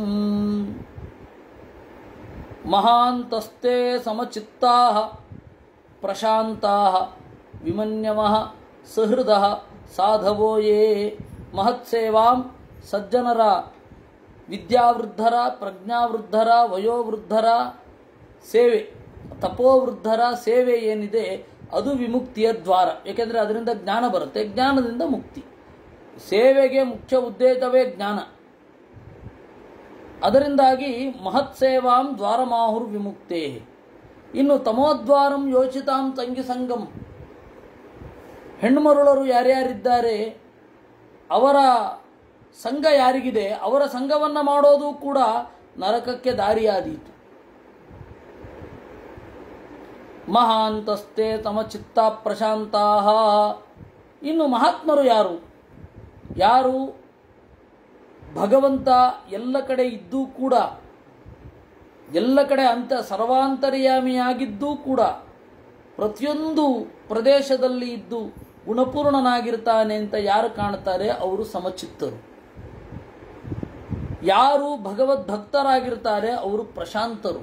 ಮಹಾಂತಸ್ತೆ ಸಮಚಿತ್ತಾ ಪ್ರಶಾಂತಾ ವಿಮನ್ಯವ ಸಹೃದ ಸಾಧವೋ ಯೇ ಮಹತ್ಸೇವಾಂ ಸಜ್ಜನರ ವಿದ್ಯಾವೃದ್ಧರ ಪ್ರಜ್ಞಾವೃದ್ಧರ ವಯೋವೃದ್ಧರ ಸೇವೆ ತಪೋವೃದ್ಧರ ಸೇವೆ ಏನಿದೆ ಅದು ವಿಮುಕ್ತಿಯ ದ್ವಾರ ಏಕೆಂದರೆ ಅದರಿಂದ ಜ್ಞಾನ ಬರುತ್ತೆ ಜ್ಞಾನದಿಂದ ಮುಕ್ತಿ ಸೇವೆಗೆ ಮುಖ್ಯ ಉದ್ದೇಶವೇ ಜ್ಞಾನ ಅದರಿಂದಾಗಿ ಮಹತ್ ಸೇವಾಂ ದ್ವಾರಮಾಹುರ್ ವಿಮುಕ್ತೇ ಇನ್ನು ತಮೋದ್ವಾರಂ ಯೋಚಿತಾಂ ತಂಗಿ ಸಂಗಂ ಹೆಣ್ಣುಮರುಳರು ಯಾರ್ಯಾರಿದ್ದಾರೆ ಅವರ ಸಂಘ ಯಾರಿಗಿದೆ ಅವರ ಸಂಘವನ್ನು ಮಾಡೋದು ಕೂಡ ನರಕಕ್ಕೆ ದಾರಿಯಾದೀತು ಮಹಾಂತಸ್ತೆ ತಮ ಚಿತ್ತ ಪ್ರಶಾಂತಾ ಇನ್ನು ಮಹಾತ್ಮರು ಯಾರು ಯಾರು ಭಗವಂತ ಎಲ್ಲ ಕಡೆ ಇದ್ದೂ ಕೂಡ ಎಲ್ಲ ಕಡೆ ಅಂತ ಸರ್ವಾಂತರ್ಯಾಮಿಯಾಗಿದ್ದೂ ಕೂಡ ಪ್ರತಿಯೊಂದು ಪ್ರದೇಶದಲ್ಲಿ ಇದ್ದು ಗುಣಪೂರ್ಣನಾಗಿರ್ತಾನೆ ಅಂತ ಯಾರು ಕಾಣ್ತಾರೆ ಅವರು ಸಮಚಿತ್ತರು ಯಾರು ಭಗವದ್ ಭಕ್ತರಾಗಿರ್ತಾರೆ ಅವರು ಪ್ರಶಾಂತರು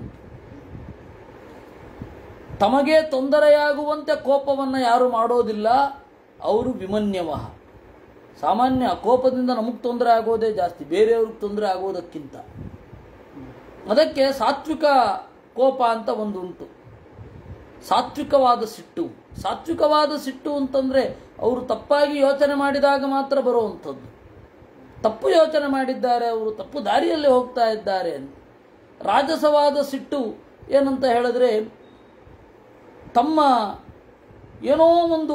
ತಮಗೆ ತೊಂದರೆಯಾಗುವಂತೆ ಕೋಪವನ್ನು ಯಾರು ಮಾಡೋದಿಲ್ಲ ಅವರು ವಿಮನ್ಯವ ಸಾಮಾನ್ಯ ಕೋಪದಿಂದ ನಮಗೆ ತೊಂದರೆ ಆಗೋದೇ ಜಾಸ್ತಿ ಬೇರೆಯವ್ರಿಗೆ ತೊಂದರೆ ಆಗೋದಕ್ಕಿಂತ ಅದಕ್ಕೆ ಸಾತ್ವಿಕ ಕೋಪ ಅಂತ ಒಂದು ಉಂಟು ಸಾತ್ವಿಕವಾದ ಸಿಟ್ಟು ಸಾತ್ವಿಕವಾದ ಸಿಟ್ಟು ಅಂತಂದರೆ ಅವರು ತಪ್ಪಾಗಿ ಯೋಚನೆ ಮಾಡಿದಾಗ ಮಾತ್ರ ಬರುವಂಥದ್ದು ತಪ್ಪು ಯೋಚನೆ ಮಾಡಿದ್ದಾರೆ ಅವರು ತಪ್ಪು ದಾರಿಯಲ್ಲಿ ಹೋಗ್ತಾ ಇದ್ದಾರೆ ಅಂತ ರಾಜಸವಾದ ಸಿಟ್ಟು ಏನಂತ ಹೇಳಿದ್ರೆ ತಮ್ಮ ಏನೋ ಒಂದು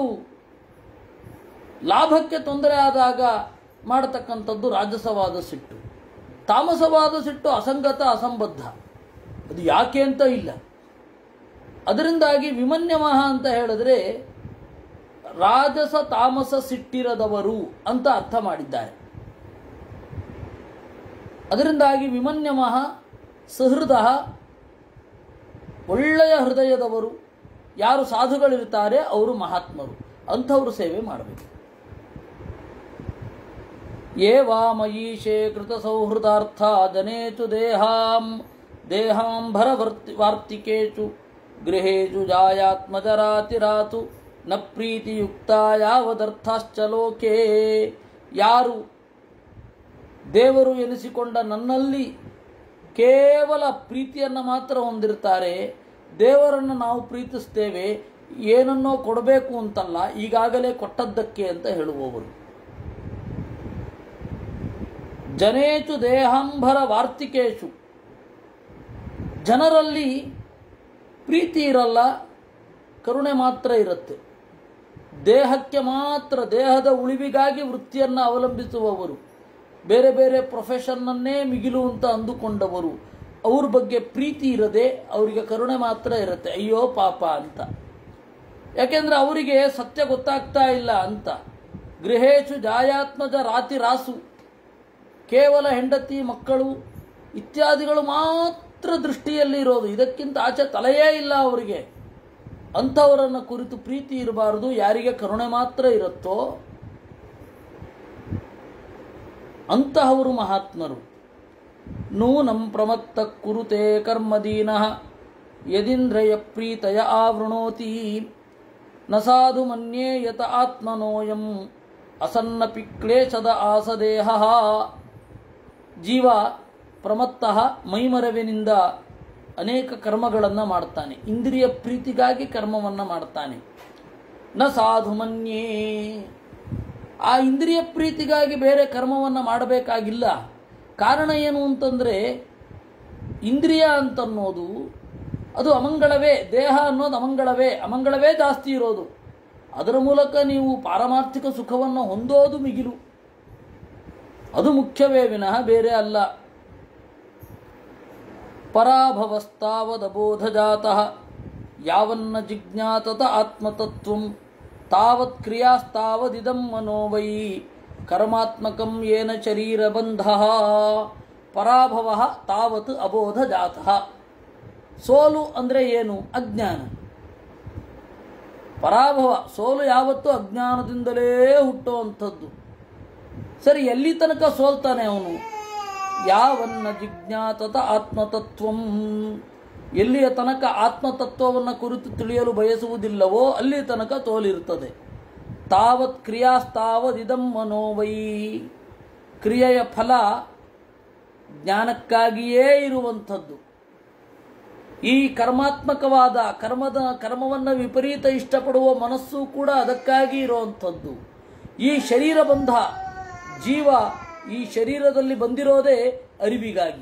ಲಾಭಕ್ಕೆ ತೊಂದರೆ ಆದಾಗ ಮಾಡತಕ್ಕಂಥದ್ದು ರಾಜಸವಾದ ಸಿಟ್ಟು ತಾಮಸವಾದ ಸಿಟ್ಟು ಅಸಂಗತ ಅಸಂಬದ್ಧ ಅದು ಯಾಕೆ ಅಂತ ಇಲ್ಲ ಅದರಿಂದಾಗಿ ವಿಮನ್ಯಮಹ ಅಂತ ಹೇಳಿದ್ರೆ ರಾಜಸ ತಾಮಸ ಸಿಟ್ಟಿರದವರು ಅಂತ ಅರ್ಥ ಮಾಡಿದ್ದಾರೆ ಅದರಿಂದಾಗಿ ವಿಮನ್ಯಮಃ ಸಹೃದ ಒಳ್ಳೆಯ ಹೃದಯದವರು ಯಾರು ಸಾಧುಗಳಿರ್ತಾರೆ ಅವರು ಮಹಾತ್ಮರು ಅಂಥವರು ಸೇವೆ ಮಾಡಬೇಕು ಏವಾ ಮಯೀಶೇ ಕೃತ ಸೌಹೃದಾರ್ಥ ಜನೇಚು ದೇಹಾಂ ದೇಹಾಂಭರ ವರ್ತಿ ವಾರ್ತಿಕೇಚು ಗೃಹೇಚು ಜಾಯಾತ್ಮಜರಾತಿರಾತು ನ ಪ್ರೀತಿಯುಕ್ತ ಯಾವದರ್ಥಾಶ್ಚ ಲೋಕೆ ಯಾರು ದೇವರು ಎನಿಸಿಕೊಂಡ ನನ್ನಲ್ಲಿ ಕೇವಲ ಪ್ರೀತಿಯನ್ನು ಮಾತ್ರ ಹೊಂದಿರ್ತಾರೆ ದೇವರನ್ನು ನಾವು ಪ್ರೀತಿಸ್ತೇವೆ ಏನನ್ನೋ ಕೊಡಬೇಕು ಅಂತಲ್ಲ ಈಗಾಗಲೇ ಕೊಟ್ಟದ್ದಕ್ಕೆ ಅಂತ ಹೇಳುವವರು ಜನೇಚು ದೇಹಾಂಬರ ವಾರ್ತಿಕೇಶು ಜನರಲ್ಲಿ ಪ್ರೀತಿ ಇರಲ್ಲ ಕರುಣೆ ಮಾತ್ರ ಇರುತ್ತೆ ದೇಹಕ್ಕೆ ಮಾತ್ರ ದೇಹದ ಉಳಿವಿಗಾಗಿ ವೃತ್ತಿಯನ್ನು ಅವಲಂಬಿಸುವವರು ಬೇರೆ ಬೇರೆ ಪ್ರೊಫೆಷನ್ನನ್ನೇ ಮಿಗಿಲು ಅಂತ ಅಂದುಕೊಂಡವರು ಅವ್ರ ಬಗ್ಗೆ ಪ್ರೀತಿ ಇರದೆ ಅವರಿಗೆ ಕರುಣೆ ಮಾತ್ರ ಇರುತ್ತೆ ಅಯ್ಯೋ ಪಾಪ ಅಂತ ಯಾಕೆಂದ್ರೆ ಅವರಿಗೆ ಸತ್ಯ ಗೊತ್ತಾಗ್ತಾ ಇಲ್ಲ ಅಂತ ಗೃಹೇಶು ಜಾಯಾತ್ಮಜ ರಾತಿ ರಾಸು ಕೇವಲ ಹೆಂಡತಿ ಮಕ್ಕಳು ಇತ್ಯಾದಿಗಳು ಮಾತ್ರ ದೃಷ್ಟಿಯಲ್ಲಿ ಇರೋದು ಇದಕ್ಕಿಂತ ಆಚೆ ತಲೆಯೇ ಇಲ್ಲ ಅವರಿಗೆ ಅಂಥವರನ್ನು ಕುರಿತು ಪ್ರೀತಿ ಇರಬಾರದು ಯಾರಿಗೆ ಕರುಣೆ ಮಾತ್ರ ಇರುತ್ತೋ ಅಂತಹವರು ಮಹಾತ್ಮರು ನೂನಂ ಪ್ರಮತ್ತ ಕುರುತೆ ಕರ್ಮದೀನ ಯದಿಂದ್ರಯ ಪ್ರೀತಯ ಆವೃಣೋತಿ ನ ಸಾಧು ಮನ್ಯೇ ಯತ ಆತ್ಮನೋಯಂ ಅಸನ್ನಪಿ ಕ್ಲೇಶದ ಆಸದೇಹ ಜೀವ ಪ್ರಮತ್ತಃ ಮೈಮರವಿನಿಂದ ಅನೇಕ ಕರ್ಮಗಳನ್ನು ಮಾಡ್ತಾನೆ ಇಂದ್ರಿಯ ಪ್ರೀತಿಗಾಗಿ ಕರ್ಮವನ್ನು ಮಾಡ್ತಾನೆ ನ ಸಾಧು ಮನ್ಯೇ ಆ ಇಂದ್ರಿಯ ಪ್ರೀತಿಗಾಗಿ ಬೇರೆ ಕರ್ಮವನ್ನು ಮಾಡಬೇಕಾಗಿಲ್ಲ ಕಾರಣ ಏನು ಅಂತಂದರೆ ಇಂದ್ರಿಯ ಅಂತನ್ನೋದು ಅದು ಅಮಂಗಳವೇ ದೇಹ ಅನ್ನೋದು ಅಮಂಗಳವೇ ಅಮಂಗಳವೇ ಜಾಸ್ತಿ ಇರೋದು ಅದರ ಮೂಲಕ ನೀವು ಪಾರಮಾರ್ಥಿಕ ಸುಖವನ್ನು ಹೊಂದೋದು ಮಿಗಿಲು ಅದು ಮುಖ್ಯವೇ ವಿನಃ ಬೇರೆ ಅಲ್ಲ ಪರಾಭವಸ್ತಾವದಬೋಧಜಾತಃ ಯಾವನ್ನ ಜಿಜ್ಞಾತತ ಆತ್ಮತತ್ವಂ ತಾವತ್ ಕ್ರಿಯಾಸ್ತಾವದಿದಂ ಮನೋ ವೈ ಕರ್ಮಾತ್ಮಕಂ ಏನ ಶರೀರಬಂಧ ಪರಾಭವ ತಾವತ್ ಅಬೋಧಜಾತಃ ಸೋಲು ಅಂದರೆ ಏನು ಅಜ್ಞಾನ ಪರಾಭವ ಸೋಲು ಯಾವತ್ತೂ ಅಜ್ಞಾನದಿಂದಲೇ ಹುಟ್ಟುವಂಥದ್ದು ಸರಿ ಎಲ್ಲಿ ತನಕ ಸೋಲ್ತಾನೆ ಅವನು ಯಾವನ್ನ ಜಿಜ್ಞಾತತ ಆತ್ಮತತ್ವಂ ಎಲ್ಲಿಯ ತನಕ ಆತ್ಮತತ್ವವನ್ನು ಕುರಿತು ತಿಳಿಯಲು ಬಯಸುವುದಿಲ್ಲವೋ ಅಲ್ಲಿ ತನಕ ತೋಲಿರುತ್ತದೆ ತಾವತ್ ಕ್ರಿಯಾಸ್ತಾವದಿದಂ ಮನೋವೈ ಕ್ರಿಯೆಯ ಫಲ ಜ್ಞಾನಕ್ಕಾಗಿಯೇ ಇರುವಂಥದ್ದು ಈ ಕರ್ಮಾತ್ಮಕವಾದ ಕರ್ಮದ ಕರ್ಮವನ್ನು ವಿಪರೀತ ಇಷ್ಟಪಡುವ ಮನಸ್ಸು ಕೂಡ ಅದಕ್ಕಾಗಿ ಇರುವಂಥದ್ದು ಈ ಶರೀರ ಬಂಧ ಜೀವ ಈ ಶರೀರದಲ್ಲಿ ಬಂದಿರೋದೇ ಅರಿವಿಗಾಗಿ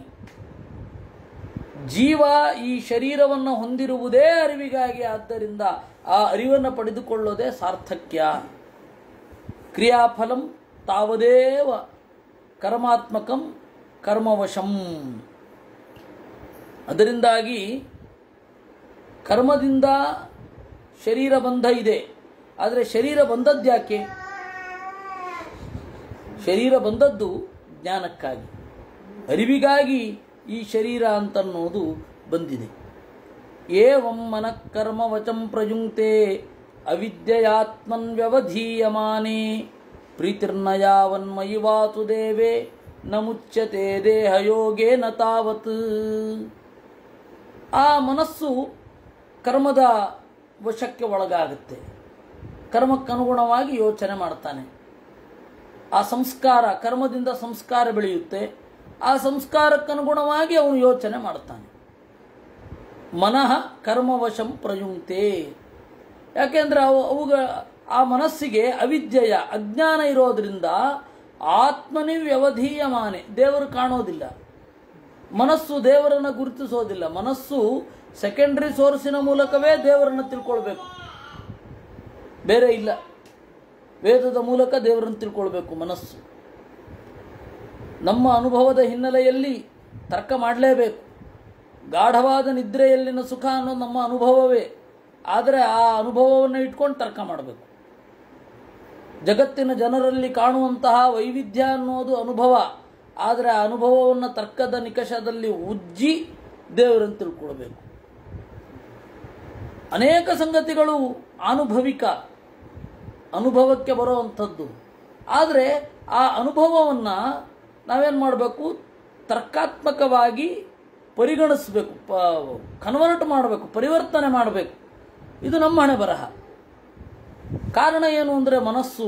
ಜೀವ ಈ ಶರೀರವನ್ನು ಹೊಂದಿರುವುದೇ ಅರಿವಿಗಾಗಿ ಆದ್ದರಿಂದ ಆ ಅರಿವನ್ನು ಪಡೆದುಕೊಳ್ಳೋದೇ ಸಾರ್ಥಕ್ಯ ಕ್ರಿಯಾಫಲಂ ತಾವದೇವ ಕರ್ಮಾತ್ಮಕಂ ಕರ್ಮವಶಂ ಅದರಿಂದಾಗಿ ಕರ್ಮದಿಂದ ಶರೀರ ಬಂಧ ಇದೆ ಆದರೆ ಶರೀರ ಬಂದದ್ಯಾಕೆ ಶರೀರ ಬಂದದ್ದು ಜ್ಞಾನಕ್ಕಾಗಿ ಅರಿವಿಗಾಗಿ ಈ ಶರೀರ ಅಂತನ್ನೋದು ಬಂದಿದೆ ಏವಂ ಮನಃ ಕರ್ಮ ವಚಂ ಪ್ರಯುಂಕ್ತೆ ಅವಿದ್ಯಯಾತ್ಮನ್ ವ್ಯವಧೀಯಮಾನೆ ಪ್ರೀತಿರ್ನ ಯಾವನ್ಮಯಿ ವಾಸುದೇವೇ ನ ಮುಚ್ಯತೆ ದೇಹಯೋಗೇನ ತಾವತ್ ಆ ಮನಸ್ಸು ಕರ್ಮದ ವಶಕ್ಕೆ ಒಳಗಾಗುತ್ತೆ ಕರ್ಮಕ್ಕನುಗುಣವಾಗಿ ಯೋಚನೆ ಮಾಡ್ತಾನೆ ಆ ಸಂಸ್ಕಾರ ಕರ್ಮದಿಂದ ಸಂಸ್ಕಾರ ಬೆಳೆಯುತ್ತೆ ಆ ಸಂಸ್ಕಾರಕ್ಕನುಗುಣವಾಗಿ ಅವನು ಯೋಚನೆ ಮಾಡ್ತಾನೆ ಮನಃ ಕರ್ಮವಶಂ ಪ್ರಯುಂಕ್ತೆ ಯಾಕೆಂದ್ರೆ ಅವು ಅವುಗ ಆ ಮನಸ್ಸಿಗೆ ಅವಿದ್ಯೆಯ ಅಜ್ಞಾನ ಇರೋದ್ರಿಂದ ಆತ್ಮನಿ ವ್ಯವಧೀಯಮಾನೆ ದೇವರು ಕಾಣೋದಿಲ್ಲ ಮನಸ್ಸು ದೇವರನ್ನು ಗುರುತಿಸೋದಿಲ್ಲ ಮನಸ್ಸು ಸೆಕೆಂಡ್ರಿ ಸೋರ್ಸಿನ ಮೂಲಕವೇ ದೇವರನ್ನು ತಿಳ್ಕೊಳ್ಬೇಕು ಬೇರೆ ಇಲ್ಲ ವೇದದ ಮೂಲಕ ದೇವರನ್ನು ತಿಳ್ಕೊಳ್ಬೇಕು ಮನಸ್ಸು ನಮ್ಮ ಅನುಭವದ ಹಿನ್ನೆಲೆಯಲ್ಲಿ ತರ್ಕ ಮಾಡಲೇಬೇಕು ಗಾಢವಾದ ನಿದ್ರೆಯಲ್ಲಿನ ಸುಖ ಅನ್ನೋದು ನಮ್ಮ ಅನುಭವವೇ ಆದರೆ ಆ ಅನುಭವವನ್ನು ಇಟ್ಕೊಂಡು ತರ್ಕ ಮಾಡಬೇಕು ಜಗತ್ತಿನ ಜನರಲ್ಲಿ ಕಾಣುವಂತಹ ವೈವಿಧ್ಯ ಅನ್ನೋದು ಅನುಭವ ಆದರೆ ಆ ಅನುಭವವನ್ನು ತರ್ಕದ ನಿಕಷದಲ್ಲಿ ಉಜ್ಜಿ ದೇವರನ್ನು ತಿಳ್ಕೊಳ್ಬೇಕು ಅನೇಕ ಸಂಗತಿಗಳು ಆನುಭವಿಕ ಅನುಭವಕ್ಕೆ ಬರುವಂಥದ್ದು ಆದರೆ ಆ ಅನುಭವವನ್ನು ನಾವೇನು ಮಾಡಬೇಕು ತರ್ಕಾತ್ಮಕವಾಗಿ ಪರಿಗಣಿಸಬೇಕು ಪ ಕನ್ವರ್ಟ್ ಮಾಡಬೇಕು ಪರಿವರ್ತನೆ ಮಾಡಬೇಕು ಇದು ನಮ್ಮ ಹಣೆ ಬರಹ ಕಾರಣ ಏನು ಅಂದರೆ ಮನಸ್ಸು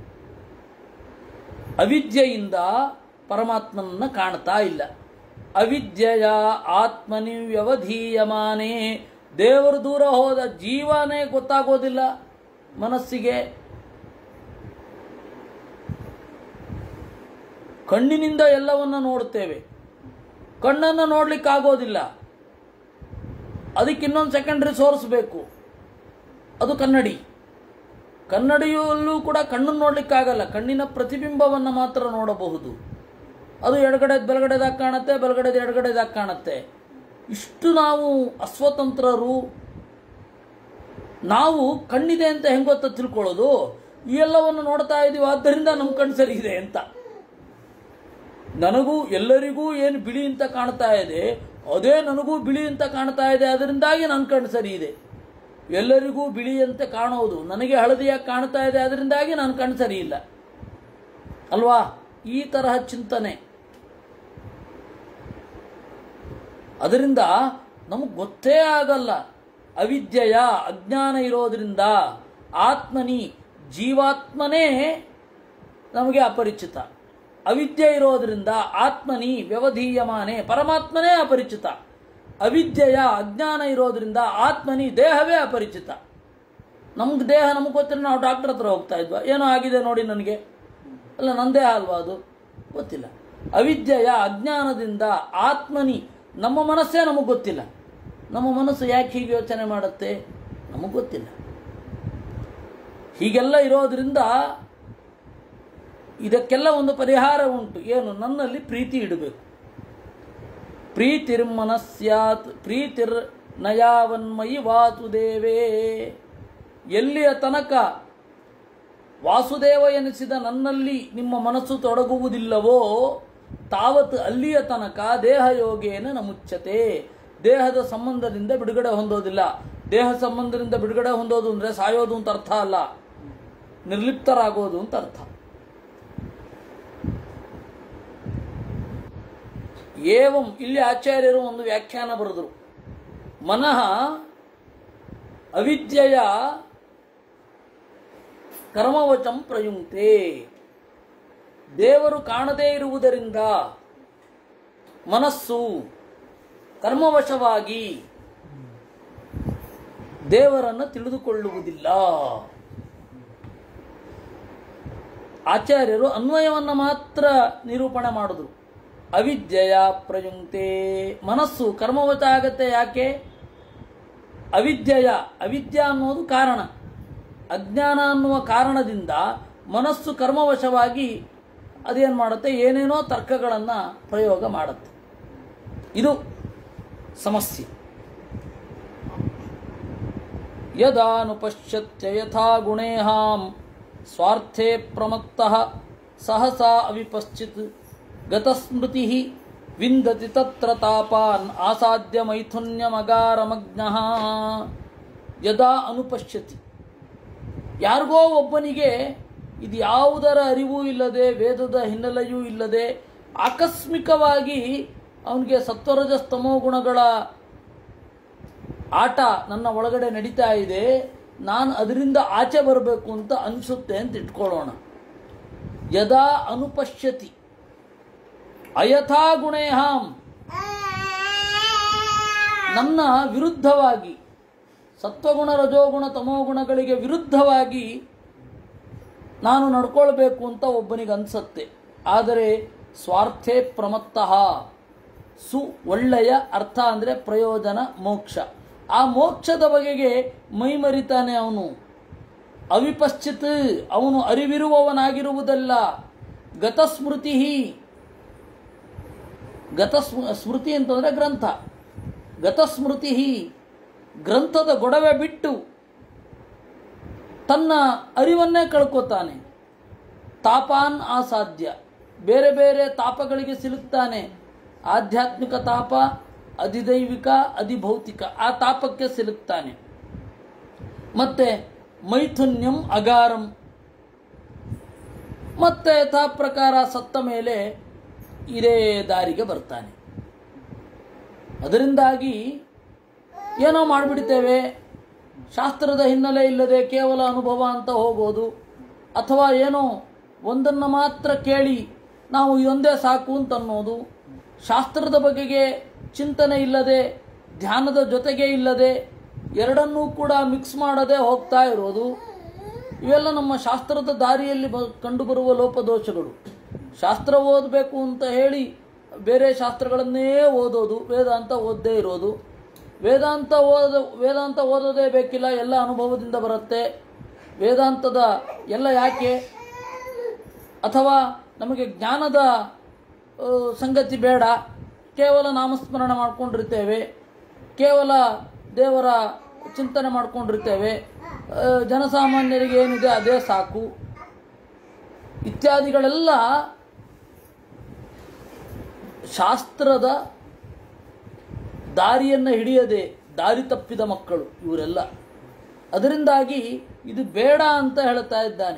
ಅವಿದ್ಯೆಯಿಂದ ಪರಮಾತ್ಮನನ್ನ ಕಾಣ್ತಾ ಇಲ್ಲ ಅವಿದ್ಯೆಯ ಆತ್ಮನಿ ವ್ಯವಧೀಯಮಾನೇ ದೇವರು ದೂರ ಹೋದ ಜೀವನೇ ಗೊತ್ತಾಗೋದಿಲ್ಲ ಮನಸ್ಸಿಗೆ ಕಣ್ಣಿನಿಂದ ಎಲ್ಲವನ್ನ ನೋಡ್ತೇವೆ ಕಣ್ಣನ್ನು ನೋಡ್ಲಿಕ್ಕಾಗೋದಿಲ್ಲ ಅದಕ್ಕೆ ಇನ್ನೊಂದು ಸೆಕೆಂಡ್ರಿ ಸೋರ್ಸ್ ಬೇಕು ಅದು ಕನ್ನಡಿ ಕನ್ನಡಿಯಲ್ಲೂ ಕೂಡ ಕಣ್ಣನ್ನು ನೋಡ್ಲಿಕ್ಕಾಗಲ್ಲ ಕಣ್ಣಿನ ಪ್ರತಿಬಿಂಬವನ್ನು ಮಾತ್ರ ನೋಡಬಹುದು ಅದು ಎಡಗಡೆ ಬಲಗಡೆದಾಗ ಕಾಣುತ್ತೆ ಬಲಗಡೆದ ಎಡಗಡೆದಾಗ ಕಾಣುತ್ತೆ ಇಷ್ಟು ನಾವು ಅಸ್ವತಂತ್ರರು ನಾವು ಕಣ್ಣಿದೆ ಅಂತ ಹೆಂಗ್ ಗೊತ್ತ ತಿಳ್ಕೊಳ್ಳೋದು ಈ ಎಲ್ಲವನ್ನು ನೋಡ್ತಾ ಇದೀವಿ ಆದ್ದರಿಂದ ನಮ್ಮ ಕಣ್ಣು ಸರಿ ಇದೆ ಅಂತ ನನಗೂ ಎಲ್ಲರಿಗೂ ಏನು ಬಿಳಿ ಅಂತ ಕಾಣ್ತಾ ಇದೆ ಅದೇ ನನಗೂ ಬಿಳಿ ಅಂತ ಕಾಣ್ತಾ ಇದೆ ಅದರಿಂದಾಗಿ ನನ್ನ ಕಣ್ಣು ಸರಿ ಇದೆ ಎಲ್ಲರಿಗೂ ಬಿಳಿಯಂತೆ ಕಾಣೋದು ನನಗೆ ಹಳದಿಯಾಗಿ ಕಾಣ್ತಾ ಇದೆ ಅದರಿಂದಾಗಿ ನನ್ನ ಕಣ್ಣು ಸರಿ ಇಲ್ಲ ಅಲ್ವಾ ಈ ತರಹ ಚಿಂತನೆ ಅದರಿಂದ ನಮಗೆ ಗೊತ್ತೇ ಆಗಲ್ಲ ಅವಿದ್ಯೆಯ ಅಜ್ಞಾನ ಇರೋದ್ರಿಂದ ಆತ್ಮನಿ ಜೀವಾತ್ಮನೇ ನಮಗೆ ಅಪರಿಚಿತ ಅವಿದ್ಯೆ ಇರೋದ್ರಿಂದ ಆತ್ಮನಿ ವ್ಯವಧೀಯಮಾನೆ ಪರಮಾತ್ಮನೇ ಅಪರಿಚಿತ ಅವಿದ್ಯೆಯ ಅಜ್ಞಾನ ಇರೋದ್ರಿಂದ ಆತ್ಮನಿ ದೇಹವೇ ಅಪರಿಚಿತ ನಮ್ಗೆ ದೇಹ ನಮಗೆ ಗೊತ್ತಿಲ್ಲ ನಾವು ಡಾಕ್ಟರ್ ಹತ್ರ ಹೋಗ್ತಾ ಇದ್ವಾ ಏನೋ ಆಗಿದೆ ನೋಡಿ ನನಗೆ ಅಲ್ಲ ನನ್ನ ದೇಹ ಅಲ್ವಾ ಅದು ಗೊತ್ತಿಲ್ಲ ಅವಿದ್ಯೆಯ ಅಜ್ಞಾನದಿಂದ ಆತ್ಮನಿ ನಮ್ಮ ಮನಸ್ಸೇ ನಮಗೆ ಗೊತ್ತಿಲ್ಲ ನಮ್ಮ ಮನಸ್ಸು ಯಾಕೆ ಹೀಗೆ ಯೋಚನೆ ಮಾಡುತ್ತೆ ನಮಗೆ ಗೊತ್ತಿಲ್ಲ ಹೀಗೆಲ್ಲ ಇರೋದ್ರಿಂದ ಇದಕ್ಕೆಲ್ಲ ಒಂದು ಪರಿಹಾರ ಉಂಟು ಏನು ನನ್ನಲ್ಲಿ ಪ್ರೀತಿ ಇಡಬೇಕು ಪ್ರೀತಿರ್ಮನಸ್ಯಾತ್ ಪ್ರೀತಿರ್ ನಯಾವನ್ಮಯಿ ವಾಸುದೇವೇ ಎಲ್ಲಿಯ ತನಕ ವಾಸುದೇವ ಎನಿಸಿದ ನನ್ನಲ್ಲಿ ನಿಮ್ಮ ಮನಸ್ಸು ತೊಡಗುವುದಿಲ್ಲವೋ ತಾವತ್ ಅಲ್ಲಿಯ ತನಕ ದೇಹ ಯೋಗೇನ ನಮುಚ್ಚತೆ ದೇಹದ ಸಂಬಂಧದಿಂದ ಬಿಡುಗಡೆ ಹೊಂದೋದಿಲ್ಲ ದೇಹ ಸಂಬಂಧದಿಂದ ಬಿಡುಗಡೆ ಹೊಂದೋದು ಅಂದರೆ ಸಾಯೋದು ಅಂತ ಅರ್ಥ ಅಲ್ಲ ನಿರ್ಲಿಪ್ತರಾಗೋದು ಅಂತ ಅರ್ಥ ಏವಂ ಇಲ್ಲಿ ಆಚಾರ್ಯರು ಒಂದು ವ್ಯಾಖ್ಯಾನ ಬರೆದರು ಮನಃ ಅವಿದ್ಯೆಯ ಕರ್ಮವಚಂ ಪ್ರಯುಕ್ತೆ ದೇವರು ಕಾಣದೇ ಇರುವುದರಿಂದ ಮನಸ್ಸು ಕರ್ಮವಶವಾಗಿ ದೇವರನ್ನು ತಿಳಿದುಕೊಳ್ಳುವುದಿಲ್ಲ ಆಚಾರ್ಯರು ಅನ್ವಯವನ್ನು ಮಾತ್ರ ನಿರೂಪಣೆ ಮಾಡಿದ್ರು ಅವಿದ್ಯೆಯ ಪ್ರಯುಕ್ತೆ ಮನಸ್ಸು ಕರ್ಮವಶ ಆಗತ್ತೆ ಯಾಕೆ ಅವಿದ್ಯೆಯ ಅವಿದ್ಯ ಅನ್ನೋದು ಕಾರಣ ಅಜ್ಞಾನ ಅನ್ನುವ ಕಾರಣದಿಂದ ಮನಸ್ಸು ಕರ್ಮವಶವಾಗಿ ಅದೇನು ಮಾಡುತ್ತೆ ಏನೇನೋ ತರ್ಕಗಳನ್ನು ಪ್ರಯೋಗ ಮಾಡುತ್ತೆ ಇದು ಸಮಸ್ಯೆ ಯದಾನುಪಶ್ಯತ್ಯ ಯಥಾ ಗುಣೇಹಾಂ ಸ್ವಾರ್ಥೇ ಪ್ರಮತ್ತಃ ಸಹಸಾ ಅವಿಪಶ್ಚಿತ್ ಗತಸ್ಮೃತಿ ವಿಂದತಿ ತತ್ರ ತಾಪಾನ್ ಆಸಾದ್ಯ ಮೈಥುನ್ಯಮಗಾರಮಗ್ನಃ ಯದಾ ಅನುಪಶ್ಯತಿ ಯಾರಿಗೋ ಒಬ್ಬನಿಗೆ ಇದು ಯಾವುದರ ಅರಿವು ಇಲ್ಲದೆ ವೇದದ ಹಿನ್ನೆಲೆಯೂ ಇಲ್ಲದೆ ಆಕಸ್ಮಿಕವಾಗಿ ಅವನಿಗೆ ಸತ್ವರಜ ಸ್ತಮೋ ಗುಣಗಳ ಆಟ ನನ್ನ ಒಳಗಡೆ ನಡೀತಾ ಇದೆ ನಾನು ಅದರಿಂದ ಆಚೆ ಬರಬೇಕು ಅಂತ ಅನಿಸುತ್ತೆ ಅಂತ ಇಟ್ಕೊಳ್ಳೋಣ ಯದಾ ಅನುಪಶ್ಯತಿ ಅಯಥಾ ಗುಣೇಹಾಂ ನನ್ನ ವಿರುದ್ಧವಾಗಿ ಸತ್ವಗುಣ ರಜೋಗುಣ ತಮೋಗುಣಗಳಿಗೆ ವಿರುದ್ಧವಾಗಿ ನಾನು ನಡ್ಕೊಳ್ಬೇಕು ಅಂತ ಒಬ್ಬನಿಗೆ ಅನ್ಸತ್ತೆ ಆದರೆ ಸ್ವಾರ್ಥೇ ಪ್ರಮತ್ತಃ ಸು ಒಳ್ಳೆಯ ಅರ್ಥ ಅಂದರೆ ಪ್ರಯೋಜನ ಮೋಕ್ಷ ಆ ಮೋಕ್ಷದ ಬಗೆಗೆ ಮೈಮರಿತಾನೆ ಅವನು ಅವಿಪಶ್ಚಿತ್ ಅವನು ಅರಿವಿರುವವನಾಗಿರುವುದಲ್ಲ ಗತಸ್ಮೃತಿ ಗತ ಸ್ಮೃತಿ ಅಂತಂದರೆ ಗ್ರಂಥ ಗತಸ್ಮೃತಿ ಗ್ರಂಥದ ಗೊಡವೆ ಬಿಟ್ಟು ತನ್ನ ಅರಿವನ್ನೇ ಕಳ್ಕೊತಾನೆ ತಾಪಾನ್ ಅಸಾಧ್ಯ ಬೇರೆ ಬೇರೆ ತಾಪಗಳಿಗೆ ಸಿಲುಕ್ತಾನೆ ಆಧ್ಯಾತ್ಮಿಕ ತಾಪ ಅಧಿದೈವಿಕ ಅಧಿಭೌತಿಕ ಆ ತಾಪಕ್ಕೆ ಸಿಲುಕ್ತಾನೆ ಮತ್ತೆ ಮೈಥುನ್ಯಂ ಅಗಾರಂ ಮತ್ತೆ ಯಥಾ ಪ್ರಕಾರ ಸತ್ತ ಮೇಲೆ ಇದೇ ದಾರಿಗೆ ಬರ್ತಾನೆ ಅದರಿಂದಾಗಿ ಏನೋ ಮಾಡಿಬಿಡ್ತೇವೆ ಶಾಸ್ತ್ರದ ಹಿನ್ನೆಲೆ ಇಲ್ಲದೆ ಕೇವಲ ಅನುಭವ ಅಂತ ಹೋಗೋದು ಅಥವಾ ಏನೋ ಒಂದನ್ನು ಮಾತ್ರ ಕೇಳಿ ನಾವು ಇದೊಂದೇ ಸಾಕು ಅಂತ ಅನ್ನೋದು ಶಾಸ್ತ್ರದ ಬಗೆಗೆ ಚಿಂತನೆ ಇಲ್ಲದೆ ಧ್ಯಾನದ ಜೊತೆಗೆ ಇಲ್ಲದೆ ಎರಡನ್ನೂ ಕೂಡ ಮಿಕ್ಸ್ ಮಾಡದೆ ಹೋಗ್ತಾ ಇರೋದು ಇವೆಲ್ಲ ನಮ್ಮ ಶಾಸ್ತ್ರದ ದಾರಿಯಲ್ಲಿ ಬ ಕಂಡುಬರುವ ಲೋಪದೋಷಗಳು ಶಾಸ್ತ್ರ ಓದಬೇಕು ಅಂತ ಹೇಳಿ ಬೇರೆ ಶಾಸ್ತ್ರಗಳನ್ನೇ ಓದೋದು ವೇದಾಂತ ಓದದೇ ಇರೋದು ವೇದಾಂತ ಓದ ವೇದಾಂತ ಓದೋದೇ ಬೇಕಿಲ್ಲ ಎಲ್ಲ ಅನುಭವದಿಂದ ಬರುತ್ತೆ ವೇದಾಂತದ ಎಲ್ಲ ಯಾಕೆ ಅಥವಾ ನಮಗೆ ಜ್ಞಾನದ ಆ, ಸಂಗತಿ ಬೇಡ ಕೇವಲ ನಾಮಸ್ಮರಣ ಮಾಡ್ಕೊಂಡಿರ್ತೇವೆ ಕೇವಲ ದೇವರ ಚಿಂತನೆ ಮಾಡ್ಕೊಂಡಿರ್ತೇವೆ ಆ, ಜನಸಾಮಾನ್ಯರಿಗೆ ಏನಿದೆ ಅದೇ ಸಾಕು ಇತ್ಯಾದಿಗಳೆಲ್ಲ ಶಾಸ್ತ್ರದ ದಾರಿಯನ್ನು ಹಿಡಿಯದೆ ದಾರಿ ತಪ್ಪಿದ ಮಕ್ಕಳು ಇವರೆಲ್ಲ ಅದರಿಂದಾಗಿ ಇದು ಬೇಡ ಅಂತ ಹೇಳ್ತಾ ಇದ್ದಾನೆ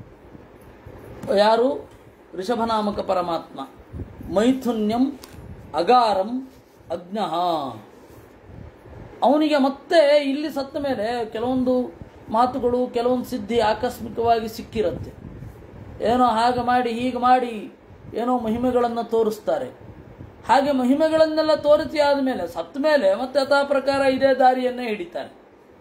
ಯಾರು ಋಷಭನಾಮಕ ಪರಮಾತ್ಮ ಮೈಥುನ್ಯಂ ಅಗಾರಂ ಅಗ್ನಃ ಅವನಿಗೆ ಮತ್ತೆ ಇಲ್ಲಿ ಸತ್ತ ಮೇಲೆ ಕೆಲವೊಂದು ಮಾತುಗಳು ಕೆಲವೊಂದು ಸಿದ್ಧಿ ಆಕಸ್ಮಿಕವಾಗಿ ಸಿಕ್ಕಿರುತ್ತೆ ಏನೋ ಹಾಗೆ ಮಾಡಿ ಹೀಗೆ ಮಾಡಿ ಏನೋ ಮಹಿಮೆಗಳನ್ನು ತೋರಿಸ್ತಾರೆ ಹಾಗೆ ಮಹಿಮೆಗಳನ್ನೆಲ್ಲ ತೋರಿಸಿ ಆದಮೇಲೆ ಸತ್ತ ಮೇಲೆ ಮತ್ತೆ ಯಥಾ ಪ್ರಕಾರ ಇದೇ ದಾರಿಯನ್ನೇ ಹಿಡಿತಾರೆ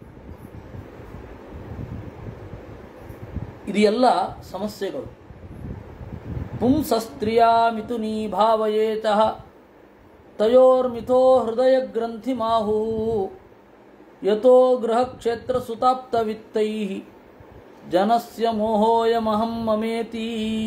ಇದು ಎಲ್ಲ ಸಮಸ್ಯೆಗಳು ಪುಂಸಸ್ತ್ರಿಯಾ ಮಿಥುನೀ ಭಾವಯೇತಃ ತಯೋರ್ಮಿಥೋ ಹೃದಯ ಗ್ರಂಥಿ ಮಾಹು ಯಥೋ ಗೃಹ ಕ್ಷೇತ್ರ ಸುತಾಪ್ತ ವಿತ್ತೈ ಜನಸ್ಯ ಮೋಹೋಯಮಹಂ ಮಮೇತಿ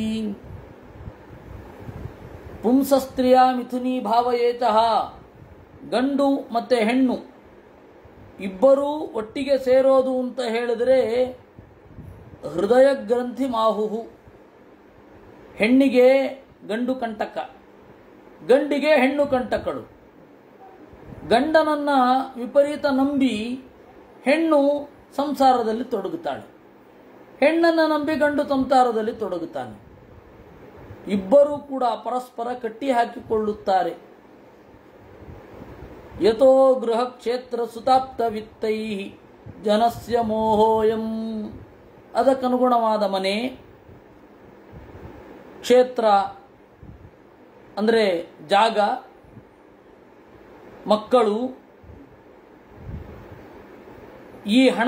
ಪುಂಸಸ್ತ್ರೀಯ ಮಿಥುನಿ ಭಾವಯೇತಃ ಗಂಡು ಮತ್ತೆ ಹೆಣ್ಣು ಇಬ್ಬರೂ ಒಟ್ಟಿಗೆ ಸೇರೋದು ಅಂತ ಹೇಳಿದ್ರೆ ಹೃದಯ ಗ್ರಂಥಿ ಮಾಹುಹು ಹೆಣ್ಣಿಗೆ ಗಂಡು ಕಂಟಕ ಗಂಡಿಗೆ ಹೆಣ್ಣು ಕಂಟಕಳು ಗಂಡನನ್ನ ವಿಪರೀತ ನಂಬಿ ಹೆಣ್ಣು ಸಂಸಾರದಲ್ಲಿ ತೊಡಗುತ್ತಾಳೆ ಹೆಣ್ಣನ್ನು ನಂಬಿ ಗಂಡು ಸಂಸಾರದಲ್ಲಿ ತೊಡಗುತ್ತಾನೆ ಇಬ್ಬರೂ ಕೂಡ ಪರಸ್ಪರ ಕಟ್ಟಿ ಹಾಕಿಕೊಳ್ಳುತ್ತಾರೆ ಯಥೋ ಗೃಹ ಕ್ಷೇತ್ರ ಸುತಾಪ್ತ ವಿತ್ತೈ ಜನಸ್ಯ ಮೋಹೋಯಂ ಅದಕ್ಕನುಗುಣವಾದ ಮನೆ ಕ್ಷೇತ್ರ ಅಂದರೆ ಜಾಗ ಮಕ್ಕಳು ಈ ಹಣ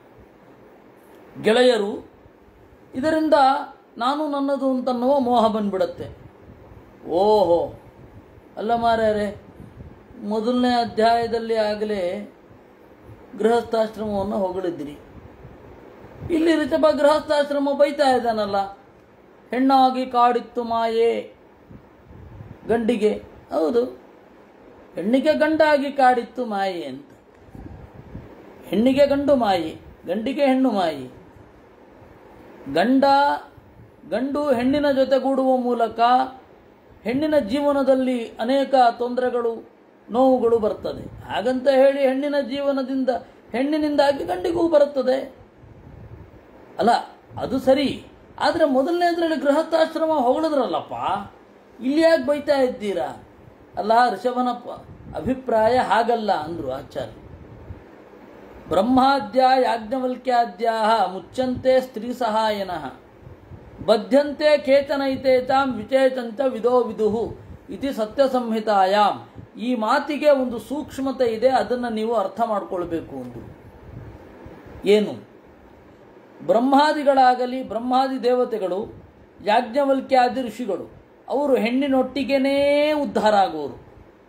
ಗೆಳೆಯರು ಇದರಿಂದ ನಾನು ನನ್ನದು ಅಂತನ್ನುವ ಮೋಹ ಬಂದ್ಬಿಡತ್ತೆ ಓಹೋ ಅಲ್ಲ ಮಾರ್ಯಾರೆ ಮೊದಲನೇ ಅಧ್ಯಾಯದಲ್ಲಿ ಆಗಲೇ ಗೃಹಸ್ಥಾಶ್ರಮವನ್ನು ಹೊಗಳಿದ್ರಿ ಇಲ್ಲಿ ಋಷಭ ಗೃಹಸ್ಥಾಶ್ರಮ ಬೈತಾ ಇದ್ದಾನಲ್ಲ ಹೆಣ್ಣಾಗಿ ಕಾಡಿತ್ತು ಮಾಯೆ ಗಂಡಿಗೆ ಹೌದು ಹೆಣ್ಣಿಗೆ ಗಂಡಾಗಿ ಕಾಡಿತ್ತು ಮಾಯೆ ಅಂತ ಹೆಣ್ಣಿಗೆ ಗಂಡು ಮಾಯೆ ಗಂಡಿಗೆ ಹೆಣ್ಣು ಮಾಯೆ ಗಂಡ ಗಂಡು ಹೆಣ್ಣಿನ ಜೊತೆಗೂಡುವ ಮೂಲಕ ಹೆಣ್ಣಿನ ಜೀವನದಲ್ಲಿ ಅನೇಕ ತೊಂದರೆಗಳು ನೋವುಗಳು ಬರ್ತದೆ ಹಾಗಂತ ಹೇಳಿ ಹೆಣ್ಣಿನ ಜೀವನದಿಂದ ಹೆಣ್ಣಿನಿಂದಾಗಿ ಗಂಡಿಗೂ ಬರುತ್ತದೆ ಅಲ್ಲ ಅದು ಸರಿ ಆದರೆ ಮೊದಲನೇದ್ರಲ್ಲಿ ಗೃಹಸ್ಥಾಶ್ರಮ ಹೊಗಳಿದ್ರಲ್ಲಪ್ಪ ಇಲ್ಲಿ ಯಾಕೆ ಬೈತಾ ಇದ್ದೀರಾ ಅಲ್ಲ ಋಷಭನ ಪ- ಅಭಿಪ್ರಾಯ ಹಾಗಲ್ಲ ಅಂದ್ರು ಆಚಾರ್ಯ ಬ್ರಹ್ಮಾದ್ಯ ಯಾಜ್ಞವಲ್ಕ್ಯಾದ್ಯಾ ಮುಚ್ಚಂತೆ ಸ್ತ್ರೀ ಸಹಾಯನಃ ಬದ್ಧಂತೆ ಕೇತನೈತೇತಾಂ ವಿಚೇತಂತ ವಿದೋ ವಿದುಹು ಇತಿ ಸತ್ಯ ಸಂಹಿತಾಯಾಮ್ ಈ ಮಾತಿಗೆ ಒಂದು ಸೂಕ್ಷ್ಮತೆ ಇದೆ ಅದನ್ನು ನೀವು ಅರ್ಥ ಮಾಡ್ಕೊಳ್ಬೇಕು ಅಂದ್ರು ಏನು ಬ್ರಹ್ಮಾದಿಗಳಾಗಲಿ ಬ್ರಹ್ಮಾದಿ ದೇವತೆಗಳು ಯಾಜ್ಞವಲ್ಕ್ಯಾದಿ ಋಷಿಗಳು ಅವರು ಹೆಣ್ಣಿನೊಟ್ಟಿಗೆನೇ ಉದ್ಧಾರ ಆಗುವರು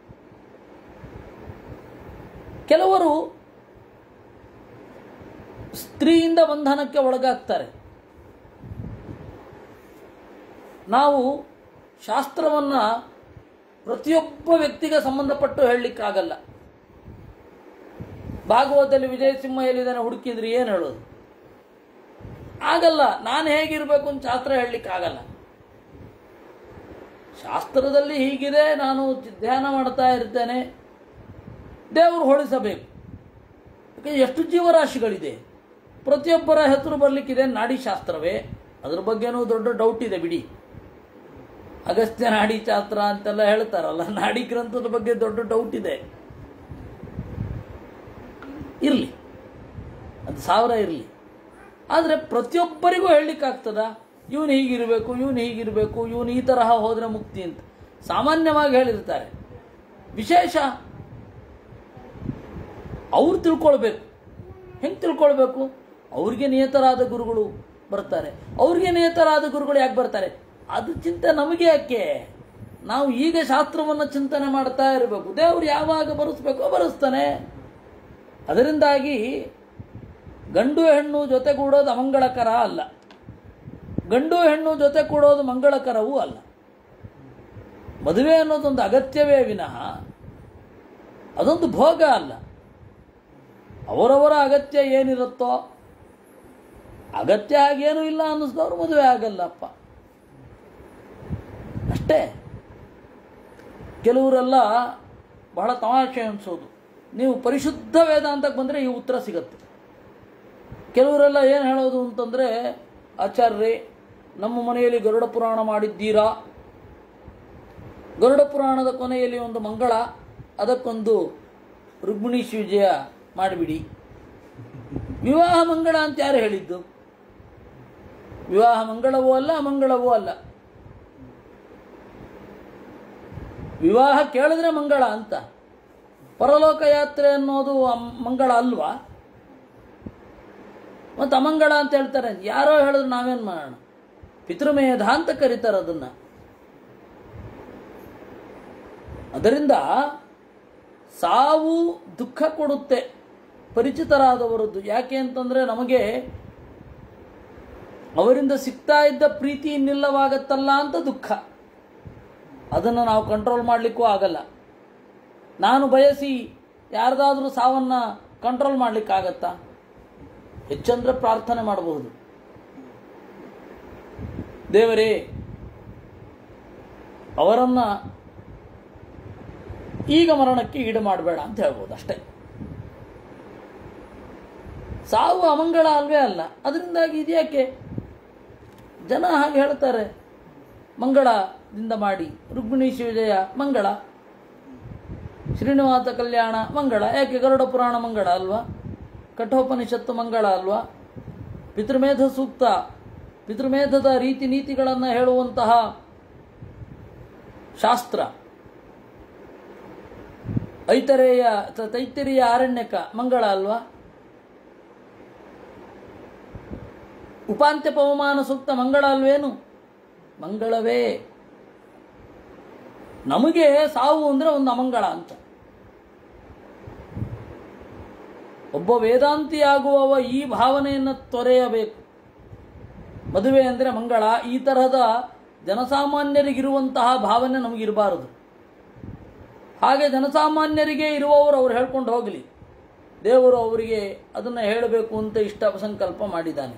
ಕೆಲವರು ಸ್ತ್ರೀಯಿಂದ ಬಂಧನಕ್ಕೆ ಒಳಗಾಗ್ತಾರೆ ನಾವು ಶಾಸ್ತ್ರವನ್ನ ಪ್ರತಿಯೊಬ್ಬ ವ್ಯಕ್ತಿಗೆ ಸಂಬಂಧಪಟ್ಟು ಹೇಳಲಿಕ್ಕಾಗಲ್ಲ ಭಾಗವತದಲ್ಲಿ ವಿಜಯ ಸಿಂಹ ಎಲ್ಲಿದ್ದಾನೆ ಹುಡುಕಿದ್ರೆ ಏನು ಹೇಳೋದು ಆಗಲ್ಲ ನಾನು ಹೇಗಿರಬೇಕು ಅಂತ ಶಾಸ್ತ್ರ ಹೇಳಲಿಕ್ಕಾಗಲ್ಲ ಶಾಸ್ತ್ರದಲ್ಲಿ ಹೀಗಿದೆ ನಾನು ಧ್ಯಾನ ಮಾಡ್ತಾ ಇರ್ತೇನೆ ದೇವರು ಹೊಳಿಸಬೇಕು ಯಾಕಂದ್ರೆ ಎಷ್ಟು ಜೀವರಾಶಿಗಳಿದೆ ಪ್ರತಿಯೊಬ್ಬರ ಹೆಸರು ಬರಲಿಕ್ಕಿದೆ ನಾಡಿಶಾಸ್ತ್ರವೇ ಅದ್ರ ಬಗ್ಗೆನೂ ದೊಡ್ಡ ಡೌಟ್ ಇದೆ ಬಿಡಿ ಅಗಸ್ತ್ಯ ನಾಡಿ ಶಾಸ್ತ್ರ ಅಂತೆಲ್ಲ ಹೇಳ್ತಾರಲ್ಲ ನಾಡಿ ಗ್ರಂಥದ ಬಗ್ಗೆ ದೊಡ್ಡ ಡೌಟ್ ಇದೆ ಇರಲಿ ಅದು ಸಾವಿರ ಇರಲಿ ಆದರೆ ಪ್ರತಿಯೊಬ್ಬರಿಗೂ ಹೇಳಲಿಕ್ಕಾಗ್ತದ ಇವನು ಹೀಗಿರಬೇಕು ಇವನು ಹೀಗಿರಬೇಕು ಇವನು ಈ ತರಹ ಹೋದರೆ ಮುಕ್ತಿ ಅಂತ ಸಾಮಾನ್ಯವಾಗಿ ಹೇಳಿರ್ತಾರೆ ವಿಶೇಷ ಅವ್ರು ತಿಳ್ಕೊಳ್ಬೇಕು ಹೆಂಗೆ ತಿಳ್ಕೊಳ್ಬೇಕು ಅವ್ರಿಗೆ ನಿಯತರಾದ ಗುರುಗಳು ಬರ್ತಾರೆ ಅವ್ರಿಗೆ ನಿಯತರಾದ ಗುರುಗಳು ಯಾಕೆ ಬರ್ತಾರೆ ಅದು ಚಿಂತೆ ನಮಗೆ ಯಾಕೆ ನಾವು ಈಗ ಶಾಸ್ತ್ರವನ್ನು ಚಿಂತನೆ ಮಾಡ್ತಾ ಇರಬೇಕು ದೇವರು ಯಾವಾಗ ಬರೆಸ್ಬೇಕೋ ಬರೆಸ್ತಾನೆ ಅದರಿಂದಾಗಿ ಗಂಡು ಹೆಣ್ಣು ಜೊತೆಗೂಡೋದು ಅಮಂಗಳಕರ ಅಲ್ಲ ಗಂಡು ಹೆಣ್ಣು ಜೊತೆ ಕೂಡೋದು ಮಂಗಳಕರವೂ ಅಲ್ಲ ಮದುವೆ ಅನ್ನೋದೊಂದು ಅಗತ್ಯವೇ ವಿನಃ ಅದೊಂದು ಭೋಗ ಅಲ್ಲ ಅವರವರ ಅಗತ್ಯ ಏನಿರುತ್ತೋ ಅಗತ್ಯ ಹಾಗೇನೂ ಇಲ್ಲ ಅನ್ನಿಸ್ದವ್ರು ಮದುವೆ ಆಗಲ್ಲಪ್ಪ ಅಷ್ಟೇ ಕೆಲವರೆಲ್ಲ ಬಹಳ ತಮಾಷೆ ಅನಿಸೋದು ನೀವು ಪರಿಶುದ್ಧ ವೇದಾಂತಕ್ಕೆ ಬಂದರೆ ಈ ಉತ್ತರ ಸಿಗತ್ತೆ ಕೆಲವರೆಲ್ಲ ಏನು ಹೇಳೋದು ಅಂತಂದರೆ ಆಚಾರ್ಯರೇ ನಮ್ಮ ಮನೆಯಲ್ಲಿ ಗರುಡ ಪುರಾಣ ಮಾಡಿದ್ದೀರಾ ಗರುಡ ಪುರಾಣದ ಕೊನೆಯಲ್ಲಿ ಒಂದು ಮಂಗಳ ಅದಕ್ಕೊಂದು ರುಕ್ಮಿಣೀಶ್ ವಿಜಯ ಮಾಡಿಬಿಡಿ ವಿವಾಹ ಮಂಗಳ ಅಂತ ಯಾರು ಹೇಳಿದ್ದು ವಿವಾಹ ಮಂಗಳವೂ ಅಲ್ಲ ಅಮಂಗಳವೂ ಅಲ್ಲ ವಿವಾಹ ಕೇಳಿದ್ರೆ ಮಂಗಳ ಅಂತ ಪರಲೋಕ ಯಾತ್ರೆ ಅನ್ನೋದು ಅಮ್- ಮಂಗಳ ಅಲ್ವಾ ಮತ್ತು ಅಮಂಗಳ ಅಂತ ಹೇಳ್ತಾರೆ ಯಾರೋ ಹೇಳಿದ್ರು ನಾವೇನು ಮಾಡೋಣ ಪಿತೃಮೇಧ ಅಂತ ಕರೀತಾರೆ ಅದನ್ನ ಅದರಿಂದ ಸಾವು ದುಃಖ ಕೊಡುತ್ತೆ ಪರಿಚಿತರಾದವರದ್ದು ಯಾಕೆ ಅಂತಂದ್ರೆ ನಮಗೆ ಅವರಿಂದ ಸಿಗ್ತಾ ಇದ್ದ ಪ್ರೀತಿ ಇನ್ನಿಲ್ಲವಾಗತ್ತಲ್ಲ ಅಂತ ದುಃಖ ಅದನ್ನು ನಾವು ಕಂಟ್ರೋಲ್ ಮಾಡಲಿಕ್ಕೂ ಆಗಲ್ಲ ನಾನು ಬಯಸಿ ಯಾರ್ದಾದ್ರೂ ಸಾವನ್ನ ಕಂಟ್ರೋಲ್ ಮಾಡಲಿಕ್ಕಾಗತ್ತಾ ಹೆಚ್ಚಂದ್ರೆ ಪ್ರಾರ್ಥನೆ ಮಾಡಬಹುದು ದೇವರೇ ಅವರನ್ನ ಈಗ ಮರಣಕ್ಕೆ ಈಡು ಮಾಡಬೇಡ ಅಂತ ಹೇಳ್ಬೋದು ಅಷ್ಟೇ ಸಾವು ಅಮಂಗಳ ಅಲ್ವೇ ಅಲ್ಲ ಅದರಿಂದಾಗಿ ಇದ್ಯಾಕೆ ಜನ ಹಾಗೆ ಹೇಳ್ತಾರೆ ಮಂಗಳದಿಂದ ಮಾಡಿ ರುಕ್ಮಿಣೀಶ್ ವಿಜಯ ಮಂಗಳ ಶ್ರೀನಿವಾಸ ಕಲ್ಯಾಣ ಮಂಗಳ ಯಾಕೆ ಗರುಡ ಪುರಾಣ ಮಂಗಳ ಅಲ್ವಾ ಕಠೋಪನಿಷತ್ತು ಮಂಗಳ ಅಲ್ವಾ ಪಿತೃಮೇಧ ಸೂಕ್ತ ಪಿತೃಮೇಧದ ರೀತಿ ನೀತಿಗಳನ್ನು ಹೇಳುವಂತಹ ಶಾಸ್ತ್ರ ಐತರೇಯ ತ- ತೈತ್ತಿರಿಯ ಆರಣ್ಯಕ ಮಂಗಳ ಅಲ್ವಾ ಉಪಾಂತ್ಯ ಪವಮಾನ ಸೂಕ್ತ ಮಂಗಳ ಅಲ್ವೇನು ಮಂಗಳವೇ ನಮಗೆ ಸಾವು ಅಂದ್ರೆ ಒಂದು ಅಮಂಗಳ ಅಂತ ಒಬ್ಬ ವೇದಾಂತಿಯಾಗುವವ ಈ ಭಾವನೆಯನ್ನು ತೊರೆಯಬೇಕು ಮದುವೆ ಅಂದರೆ ಮಂಗಳ ಈ ತರಹದ ಜನಸಾಮಾನ್ಯರಿಗಿರುವಂತಹ ಭಾವನೆ ನಮಗಿರಬಾರದು ಹಾಗೆ ಜನಸಾಮಾನ್ಯರಿಗೆ ಇರುವವರು ಅವ್ರು ಹೇಳ್ಕೊಂಡು ಹೋಗಲಿ ದೇವರು ಅವರಿಗೆ ಅದನ್ನು ಹೇಳಬೇಕು ಅಂತ ಇಷ್ಟ ಸಂಕಲ್ಪ ಮಾಡಿದ್ದಾನೆ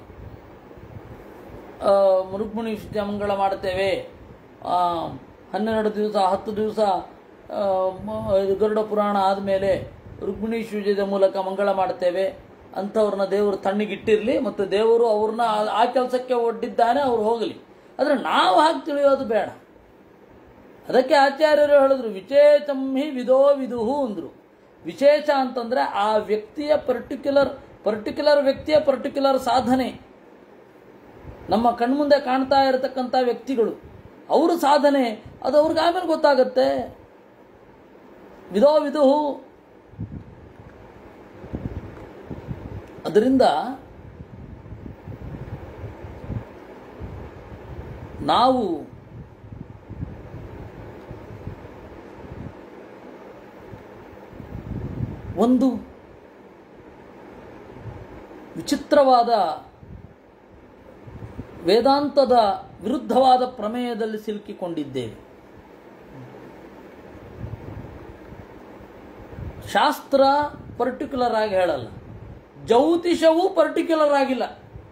ಆ, ರುಕ್ಮಿಣಿ ಶುದ್ಧ ಮಂಗಳ ಮಾಡ್ತೇವೆ ಆ, ಹನ್ನೆರಡು ದಿವಸ ಹತ್ತು ದಿವಸ ಆ, ಮ- ಇದು ಗರುಡ ಪುರಾಣ ಆದಮೇಲೆ ರುಕ್ಮಿಣಿ ಶುಜದ ಮೂಲಕ ಮಂಗಳ ಮಾಡ್ತೇವೆ ಅಂಥವ್ರನ್ನ ದೇವರು ತಣ್ಣಗಿಟ್ಟಿರಲಿ ಮತ್ತು ದೇವರು ಅವ್ರನ್ನ ಆ- ಆ ಕೆಲಸಕ್ಕೆ ಒಡ್ಡಿದ್ದಾನೆ ಅವ್ರು ಹೋಗಲಿ ಆದರೆ ನಾವು ಹಾಗೆ ತಿಳಿಯೋದು ಬೇಡ ಅದಕ್ಕೆ ಆಚಾರ್ಯರು ಹೇಳಿದ್ರು ವಿಶೇಷಂ ಹಿ ವಿಧೋ ವಿದುಹು ಅಂದ್ರು ವಿಶೇಷ ಅಂತಂದ್ರೆ ಆ ವ್ಯಕ್ತಿಯ ಪರ್ಟಿಕ್ಯುಲರ್ ಪರ್ಟಿಕ್ಯುಲರ್ ವ್ಯಕ್ತಿಯ ಪರ್ಟಿಕ್ಯುಲರ್ ಸಾಧನೆ ನಮ್ಮ ಕಣ್ಮುಂದೆ ಕಾಣ್ತಾ ಇರತಕ್ಕಂಥ ವ್ಯಕ್ತಿಗಳು ಅವ್ರ ಸಾಧನೆ ಅದು ಅವ್ರಿಗೆ ಆಮೇಲೆ ಗೊತ್ತಾಗತ್ತೆ ವಿಧೋ ವಿದುಹು ಅದರಿಂದ ನಾವು ಒಂದು ವಿಚಿತ್ರವಾದ ವೇದಾಂತದ ವಿರುದ್ಧವಾದ ಪ್ರಮೇಯದಲ್ಲಿ ಸಿಲುಕಿಕೊಂಡಿದ್ದೇವೆ ಶಾಸ್ತ್ರ ಪರ್ಟಿಕ್ಯುಲರ್ ಆಗಿ ಹೇಳಲ್ಲ ಜ್ಯೋತಿಷವೂ ಪರ್ಟಿಕ್ಯುಲರ್ ಆಗಿಲ್ಲ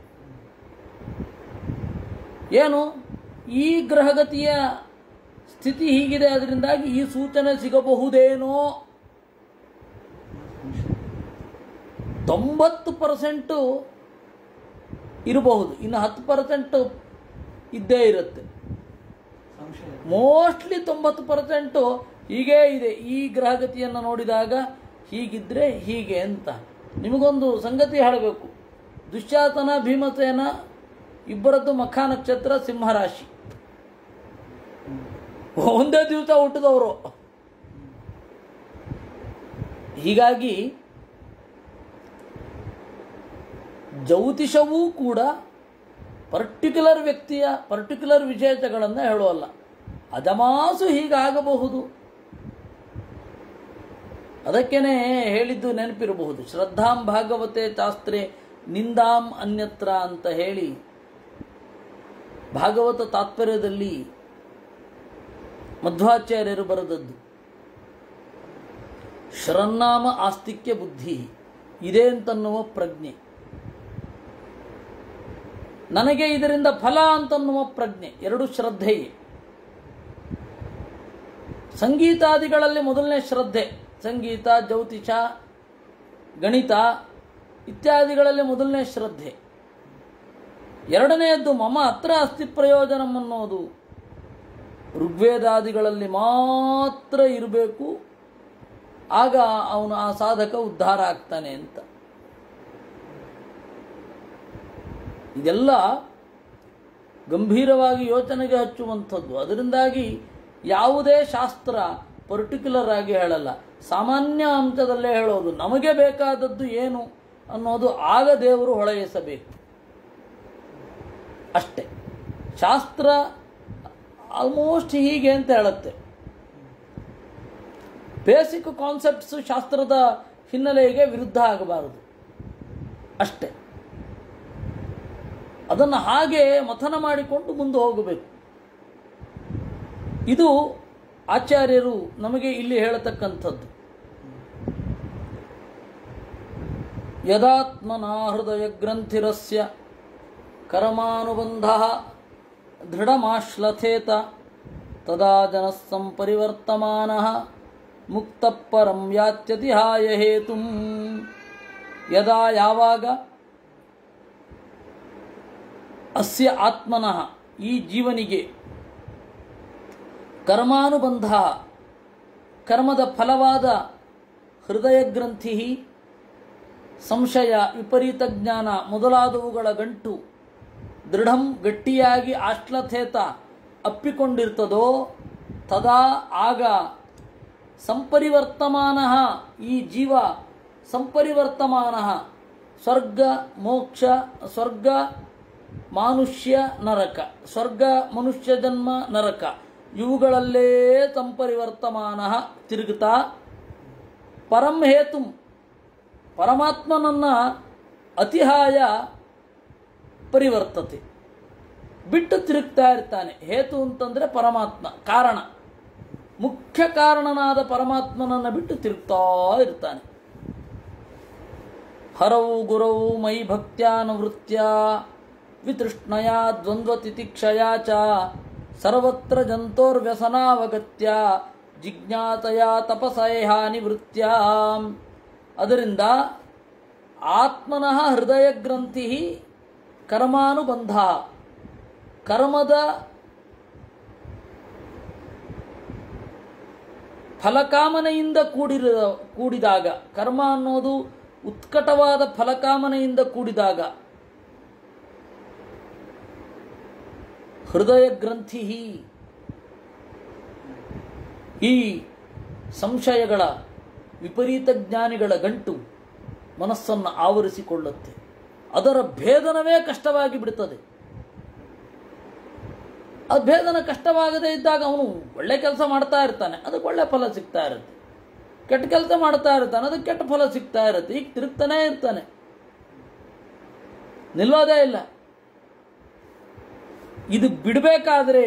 ಏನು ಈ ಗ್ರಹಗತಿಯ ಸ್ಥಿತಿ ಹೀಗಿದೆ ಅದರಿಂದಾಗಿ ಈ ಸೂಚನೆ ಸಿಗಬಹುದೇನೋ ತೊಂಬತ್ತು ಪರ್ಸೆಂಟು ಇರಬಹುದು ಇನ್ನು ಹತ್ತು ಪರ್ಸೆಂಟ್ ಇದ್ದೇ ಇರುತ್ತೆ ಸಂಶಯ ಮೋಸ್ಟ್ಲಿ ತೊಂಬತ್ತು ಪರ್ಸೆಂಟು ಹೀಗೇ ಇದೆ ಈ ಗ್ರಹಗತಿಯನ್ನು ನೋಡಿದಾಗ ಹೀಗಿದ್ರೆ ಹೀಗೆ ಅಂತ ನಿಮಗೊಂದು ಸಂಗತಿ ಹೇಳಬೇಕು ದುಶ್ಯಾತನ ಭೀಮಸೇನ ಇಬ್ಬರದ್ದು ಮಖ ನಕ್ಷತ್ರ ಸಿಂಹರಾಶಿ ಒಂದೇ ದಿವಸ ಹುಟ್ಟಿದವರು ಹೀಗಾಗಿ ಜ್ಯೋತಿಷವೂ ಕೂಡ ಪರ್ಟಿಕ್ಯುಲರ್ ವ್ಯಕ್ತಿಯ ಪರ್ಟಿಕ್ಯುಲರ್ ವಿಶೇಷಗಳನ್ನು ಹೇಳುವಲ್ಲ ಅಜಮಾಸು ಹೀಗಾಗಬಹುದು ಅದಕ್ಕೇನೆ ಹೇಳಿದ್ದು ನೆನಪಿರಬಹುದು ಶ್ರದ್ಧಾಂ ಭಾಗವತೆ ಶಾಸ್ತ್ರೆ ನಿಂದಾಂ ಅನ್ಯತ್ರ ಅಂತ ಹೇಳಿ ಭಾಗವತ ತಾತ್ಪರ್ಯದಲ್ಲಿ ಮಧ್ವಾಚಾರ್ಯರು ಬರೆದದ್ದು ಶರನ್ನಾಮ ಆಸ್ತಿಕ್ಯ ಬುದ್ಧಿ ಇದೆ ಅಂತನ್ನುವ ಪ್ರಜ್ಞೆ ನನಗೆ ಇದರಿಂದ ಫಲ ಅಂತನ್ನುವ ಪ್ರಜ್ಞೆ ಎರಡು ಶ್ರದ್ಧೆಯೇ ಸಂಗೀತಾದಿಗಳಲ್ಲಿ ಮೊದಲನೇ ಶ್ರದ್ಧೆ ಸಂಗೀತ ಜ್ಯೋತಿಷ ಗಣಿತ ಇತ್ಯಾದಿಗಳಲ್ಲಿ ಮೊದಲನೇ ಶ್ರದ್ಧೆ ಎರಡನೆಯದ್ದು ಮಮ ಹತ್ರ ಅಸ್ತಿ ಪ್ರಯೋಜನಂ ಅನ್ನೋದು ಋಗ್ವೇದಾದಿಗಳಲ್ಲಿ ಮಾತ್ರ ಇರಬೇಕು ಆಗ ಅವನು ಆ ಸಾಧಕ ಉದ್ಧಾರ ಆಗ್ತಾನೆ ಅಂತ ಇದೆಲ್ಲ ಗಂಭೀರವಾಗಿ ಯೋಚನೆಗೆ ಹಚ್ಚುವಂಥದ್ದು ಅದರಿಂದಾಗಿ ಯಾವುದೇ ಶಾಸ್ತ್ರ ಪರ್ಟಿಕ್ಯುಲರ್ ಆಗಿ ಹೇಳಲ್ಲ ಸಾಮಾನ್ಯ ಅಂಶದಲ್ಲೇ ಹೇಳೋದು ನಮಗೆ ಬೇಕಾದದ್ದು ಏನು ಅನ್ನೋದು ಆಗ ದೇವರು ಹೊಳೆಯಿಸಬೇಕು ಅಷ್ಟೇ ಶಾಸ್ತ್ರ ಆಲ್ಮೋಸ್ಟ್ ಹೀಗೆ ಅಂತ ಹೇಳುತ್ತೆ ಬೇಸಿಕ್ ಕಾನ್ಸೆಪ್ಟ್ಸ್ ಶಾಸ್ತ್ರದ ಹಿನ್ನೆಲೆಗೆ ವಿರುದ್ಧ ಆಗಬಾರದು ಅಷ್ಟೇ ಅದನ್ನು ಹಾಗೆ ಮಥನ ಮಾಡಿಕೊಂಡು ಮುಂದೆ ಹೋಗಬೇಕು ಇದು ಆಚಾರ್ಯರು ನಮಗೆ ಇಲ್ಲಿ ಹೇಳತಕ್ಕಂಥದ್ದು ಯದಾತ್ಮನ ಹೃದಯ ಗ್ರಂಥಿರಸ್ಯ ಕರ್ಮಾನುಬಂಧ ದೃಢಮಾಶ್ಲಥೇತ ತದಾ ಜನಸ್ಸಂಪರಿವರ್ತಮಾನ ಮುಕ್ತ ಪರಂ ಯಾತ್ಯತಿಹಾಯ ಹೇತು ಯದಾ ಯಾವಾಗ ಅಸ್ಯ ಆತ್ಮನಃ ಈ ಜೀವನಿಗೆ ಕರ್ಮಾನುಬಂಧ ಕರ್ಮದ ಫಲವಾದ ಹೃದಯ ಗ್ರಂಥಿ ಸಂಶಯ ವಿಪರೀತ ಜ್ಞಾನ ಮೊದಲಾದವುಗಳ ಗಂಟು ದೃಢಂ ಗಟ್ಟಿಯಾಗಿ ಆಶ್ಲಥೇತ ಅಪ್ಪಿಕೊಂಡಿರ್ತದೋ ತದಾ ಆಗ ಸಂಪರಿವರ್ತಮಾನ ಈ ಜೀವ ಸಂಪರಿವರ್ತಮಾನ ಸ್ವರ್ಗ ಮೋಕ್ಷ ಸ್ವರ್ಗ ಮಾನುಷ್ಯ ನರಕ ಸ್ವರ್ಗ ಮನುಷ್ಯ ಜನ್ಮ ನರಕ ಇವುಗಳಲ್ಲೇ ಸಂಪರಿವರ್ತಮಾನ ತಿರುಗುತ್ತಾ ಪರಂ ಹೇತು ಪರಮಾತ್ಮನನ್ನ ಅತಿಹಾಯ ಪರಿವರ್ತತೆ ಬಿಟ್ಟು ತಿರುಗ್ತಾ ಇರ್ತಾನೆ ಹೇತು ಅಂತಂದ್ರೆ ಪರಮಾತ್ಮ ಕಾರಣ ಮುಖ್ಯ ಕಾರಣನಾದ ಪರಮಾತ್ಮನನ್ನು ಬಿಟ್ಟು ತಿರುಗ್ತಾ ಇರ್ತಾನೆ ಹರವು ಗುರವು ಮೈ ಭಕ್ತ್ಯಾನುವೃತ್ಯ ವಿತೃಷ್ಣಯ ದ್ವಂದ್ವ ತಿತಿಕ್ಷಯ ಚ ಸರ್ವತ್ರ ಜಂತೋರ್ವ್ಯಸನಾವಗತ್ಯ ಜಿಜ್ಞಾತಯ ತಪಸಯ ನಿವೃತ್ಯ ಅದರಿಂದ ಆತ್ಮನಃ ಹೃದಯ ಗ್ರಂಥಿ ಕರ್ಮಾನುಬಂಧ ಕರ್ಮದ ಫಲಕಾಮನೆಯಿಂದ ಕೂಡಿರ ಕೂಡಿದಾಗ ಕರ್ಮ ಅನ್ನೋದು ಉತ್ಕಟವಾದ ಫಲಕಾಮನೆಯಿಂದ ಕೂಡಿದಾಗ ಹೃದಯ ಗ್ರಂಥಿ ಈ ಸಂಶಯಗಳ ವಿಪರೀತ ಜ್ಞಾನಿಗಳ ಗಂಟು ಮನಸ್ಸನ್ನು ಆವರಿಸಿಕೊಳ್ಳುತ್ತೆ ಅದರ ಭೇದನವೇ ಕಷ್ಟವಾಗಿ ಬಿಡುತ್ತದೆ ಆ ಭೇದನ ಕಷ್ಟವಾಗದೇ ಇದ್ದಾಗ ಅವನು ಒಳ್ಳೆ ಕೆಲಸ ಮಾಡ್ತಾ ಇರ್ತಾನೆ ಅದಕ್ಕೆ ಒಳ್ಳೆ ಫಲ ಸಿಗ್ತಾ ಇರುತ್ತೆ ಕೆಟ್ಟ ಕೆಲಸ ಮಾಡ್ತಾ ಇರ್ತಾನೆ ಅದಕ್ಕೆ ಕೆಟ್ಟ ಫಲ ಸಿಗ್ತಾ ಇರುತ್ತೆ ಈಗ ತಿರುಗ್ತಾನೇ ಇರ್ತಾನೆ ನಿಲ್ಲೋದೇ ಇಲ್ಲ ಇದು ಬಿಡಬೇಕಾದ್ರೆ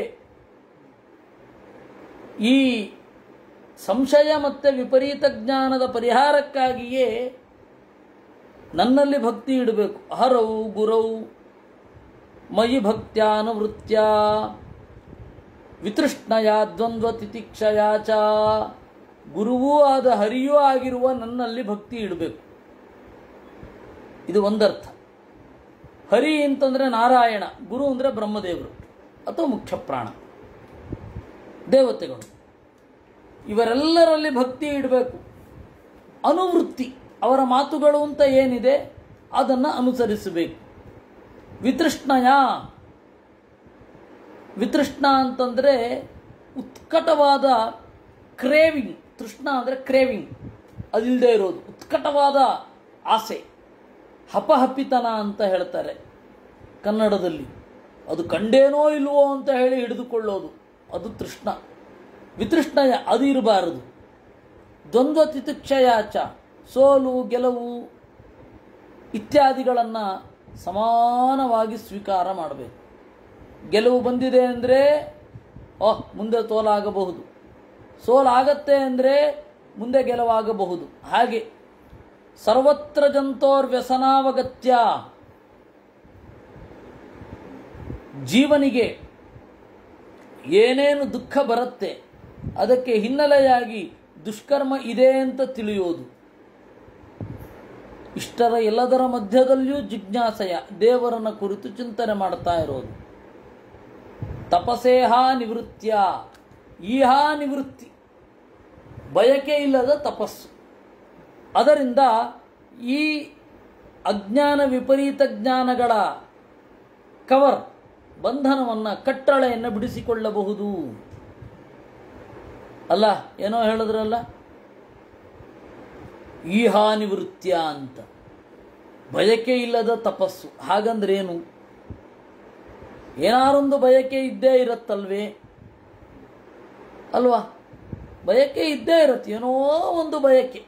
ಈ ಸಂಶಯ ಮತ್ತು ವಿಪರೀತ ಜ್ಞಾನದ ಪರಿಹಾರಕ್ಕಾಗಿಯೇ ನನ್ನಲ್ಲಿ ಭಕ್ತಿ ಇಡಬೇಕು ಹರವು ಗುರವು ಮಯಿ ಭಕ್ತ್ಯಾನುವೃತ್ಯ ವಿತೃಷ್ಣಯ ದ್ವಂದ್ವ ತಿತಿಕ್ಷಯ ಚ ಗುರುವೂ ಆದ ಹರಿಯೂ ಆಗಿರುವ ನನ್ನಲ್ಲಿ ಭಕ್ತಿ ಇಡಬೇಕು ಇದು ಒಂದರ್ಥ ಹರಿ ಅಂತಂದರೆ ನಾರಾಯಣ ಗುರು ಅಂದರೆ ಬ್ರಹ್ಮದೇವರು ಅಥವಾ ಮುಖ್ಯ ಪ್ರಾಣ ದೇವತೆಗಳು ಇವರೆಲ್ಲರಲ್ಲಿ ಭಕ್ತಿ ಇಡಬೇಕು ಅನುವೃತ್ತಿ ಅವರ ಮಾತುಗಳು ಅಂತ ಏನಿದೆ ಅದನ್ನು ಅನುಸರಿಸಬೇಕು ವಿತೃಷ್ಣಯ ವಿತೃಷ್ಣ ಅಂತಂದರೆ ಉತ್ಕಟವಾದ ಕ್ರೇವಿಂಗ್ ತೃಷ್ಣ ಅಂದರೆ ಕ್ರೇವಿಂಗ್ ಅದಿಲ್ಲದೆ ಇರೋದು ಉತ್ಕಟವಾದ ಆಸೆ ಹಪಹಪಿತನ ಅಂತ ಹೇಳ್ತಾರೆ ಕನ್ನಡದಲ್ಲಿ ಅದು ಕಂಡೇನೋ ಇಲ್ವೋ ಅಂತ ಹೇಳಿ ಹಿಡಿದುಕೊಳ್ಳೋದು ಅದು ತೃಷ್ಣ ವಿತೃಷ್ಣಯ ಅದು ಇರಬಾರದು ದ್ವಂದ್ವ ತಿತಿಕ್ಷಯಾಚ ಸೋಲು ಗೆಲುವು ಇತ್ಯಾದಿಗಳನ್ನು ಸಮಾನವಾಗಿ ಸ್ವೀಕಾರ ಮಾಡಬೇಕು ಗೆಲುವು ಬಂದಿದೆ ಅಂದರೆ ಓಹ್ ಮುಂದೆ ಸೋಲಾಗಬಹುದು ಸೋಲಾಗತ್ತೆ ಅಂದರೆ ಮುಂದೆ ಗೆಲುವಾಗಬಹುದು ಹಾಗೆ ಸರ್ವತ್ರ ಜಂತೋರ್ ವ್ಯಸನಾವಗತ್ಯ ಜೀವನಿಗೆ ಏನೇನು ದುಃಖ ಬರುತ್ತೆ ಅದಕ್ಕೆ ಹಿನ್ನೆಲೆಯಾಗಿ ದುಷ್ಕರ್ಮ ಇದೆ ಅಂತ ತಿಳಿಯೋದು ಇಷ್ಟರ ಎಲ್ಲದರ ಮಧ್ಯದಲ್ಲಿಯೂ ಜಿಜ್ಞಾಸೆಯ ದೇವರನ್ನ ಕುರಿತು ಚಿಂತನೆ ಮಾಡ್ತಾ ಇರೋದು ತಪಸೇಹ ನಿವೃತ್ಯ ಈಹ ನಿವೃತ್ತಿ ಬಯಕೆ ಇಲ್ಲದ ತಪಸ್ಸು ಅದರಿಂದ ಈ ಅಜ್ಞಾನ ವಿಪರೀತ ಜ್ಞಾನಗಳ ಕವರ್ ಬಂಧನವನ್ನು ಕಟ್ಟಳೆಯನ್ನು ಬಿಡಿಸಿಕೊಳ್ಳಬಹುದು ಅಲ್ಲ ಏನೋ ಹೇಳಿದ್ರಲ್ಲ ಈಹಾ ನಿವೃತ್ಯ ಅಂತ ಬಯಕೆ ಇಲ್ಲದ ತಪಸ್ಸು ಹಾಗಂದ್ರೇನು ಏನಾರೊಂದು ಬಯಕೆ ಇದ್ದೇ ಇರತ್ತಲ್ವೇ ಅಲ್ವಾ ಬಯಕೆ ಇದ್ದೇ ಇರತ್ತೆ ಏನೋ ಒಂದು ಬಯಕೆ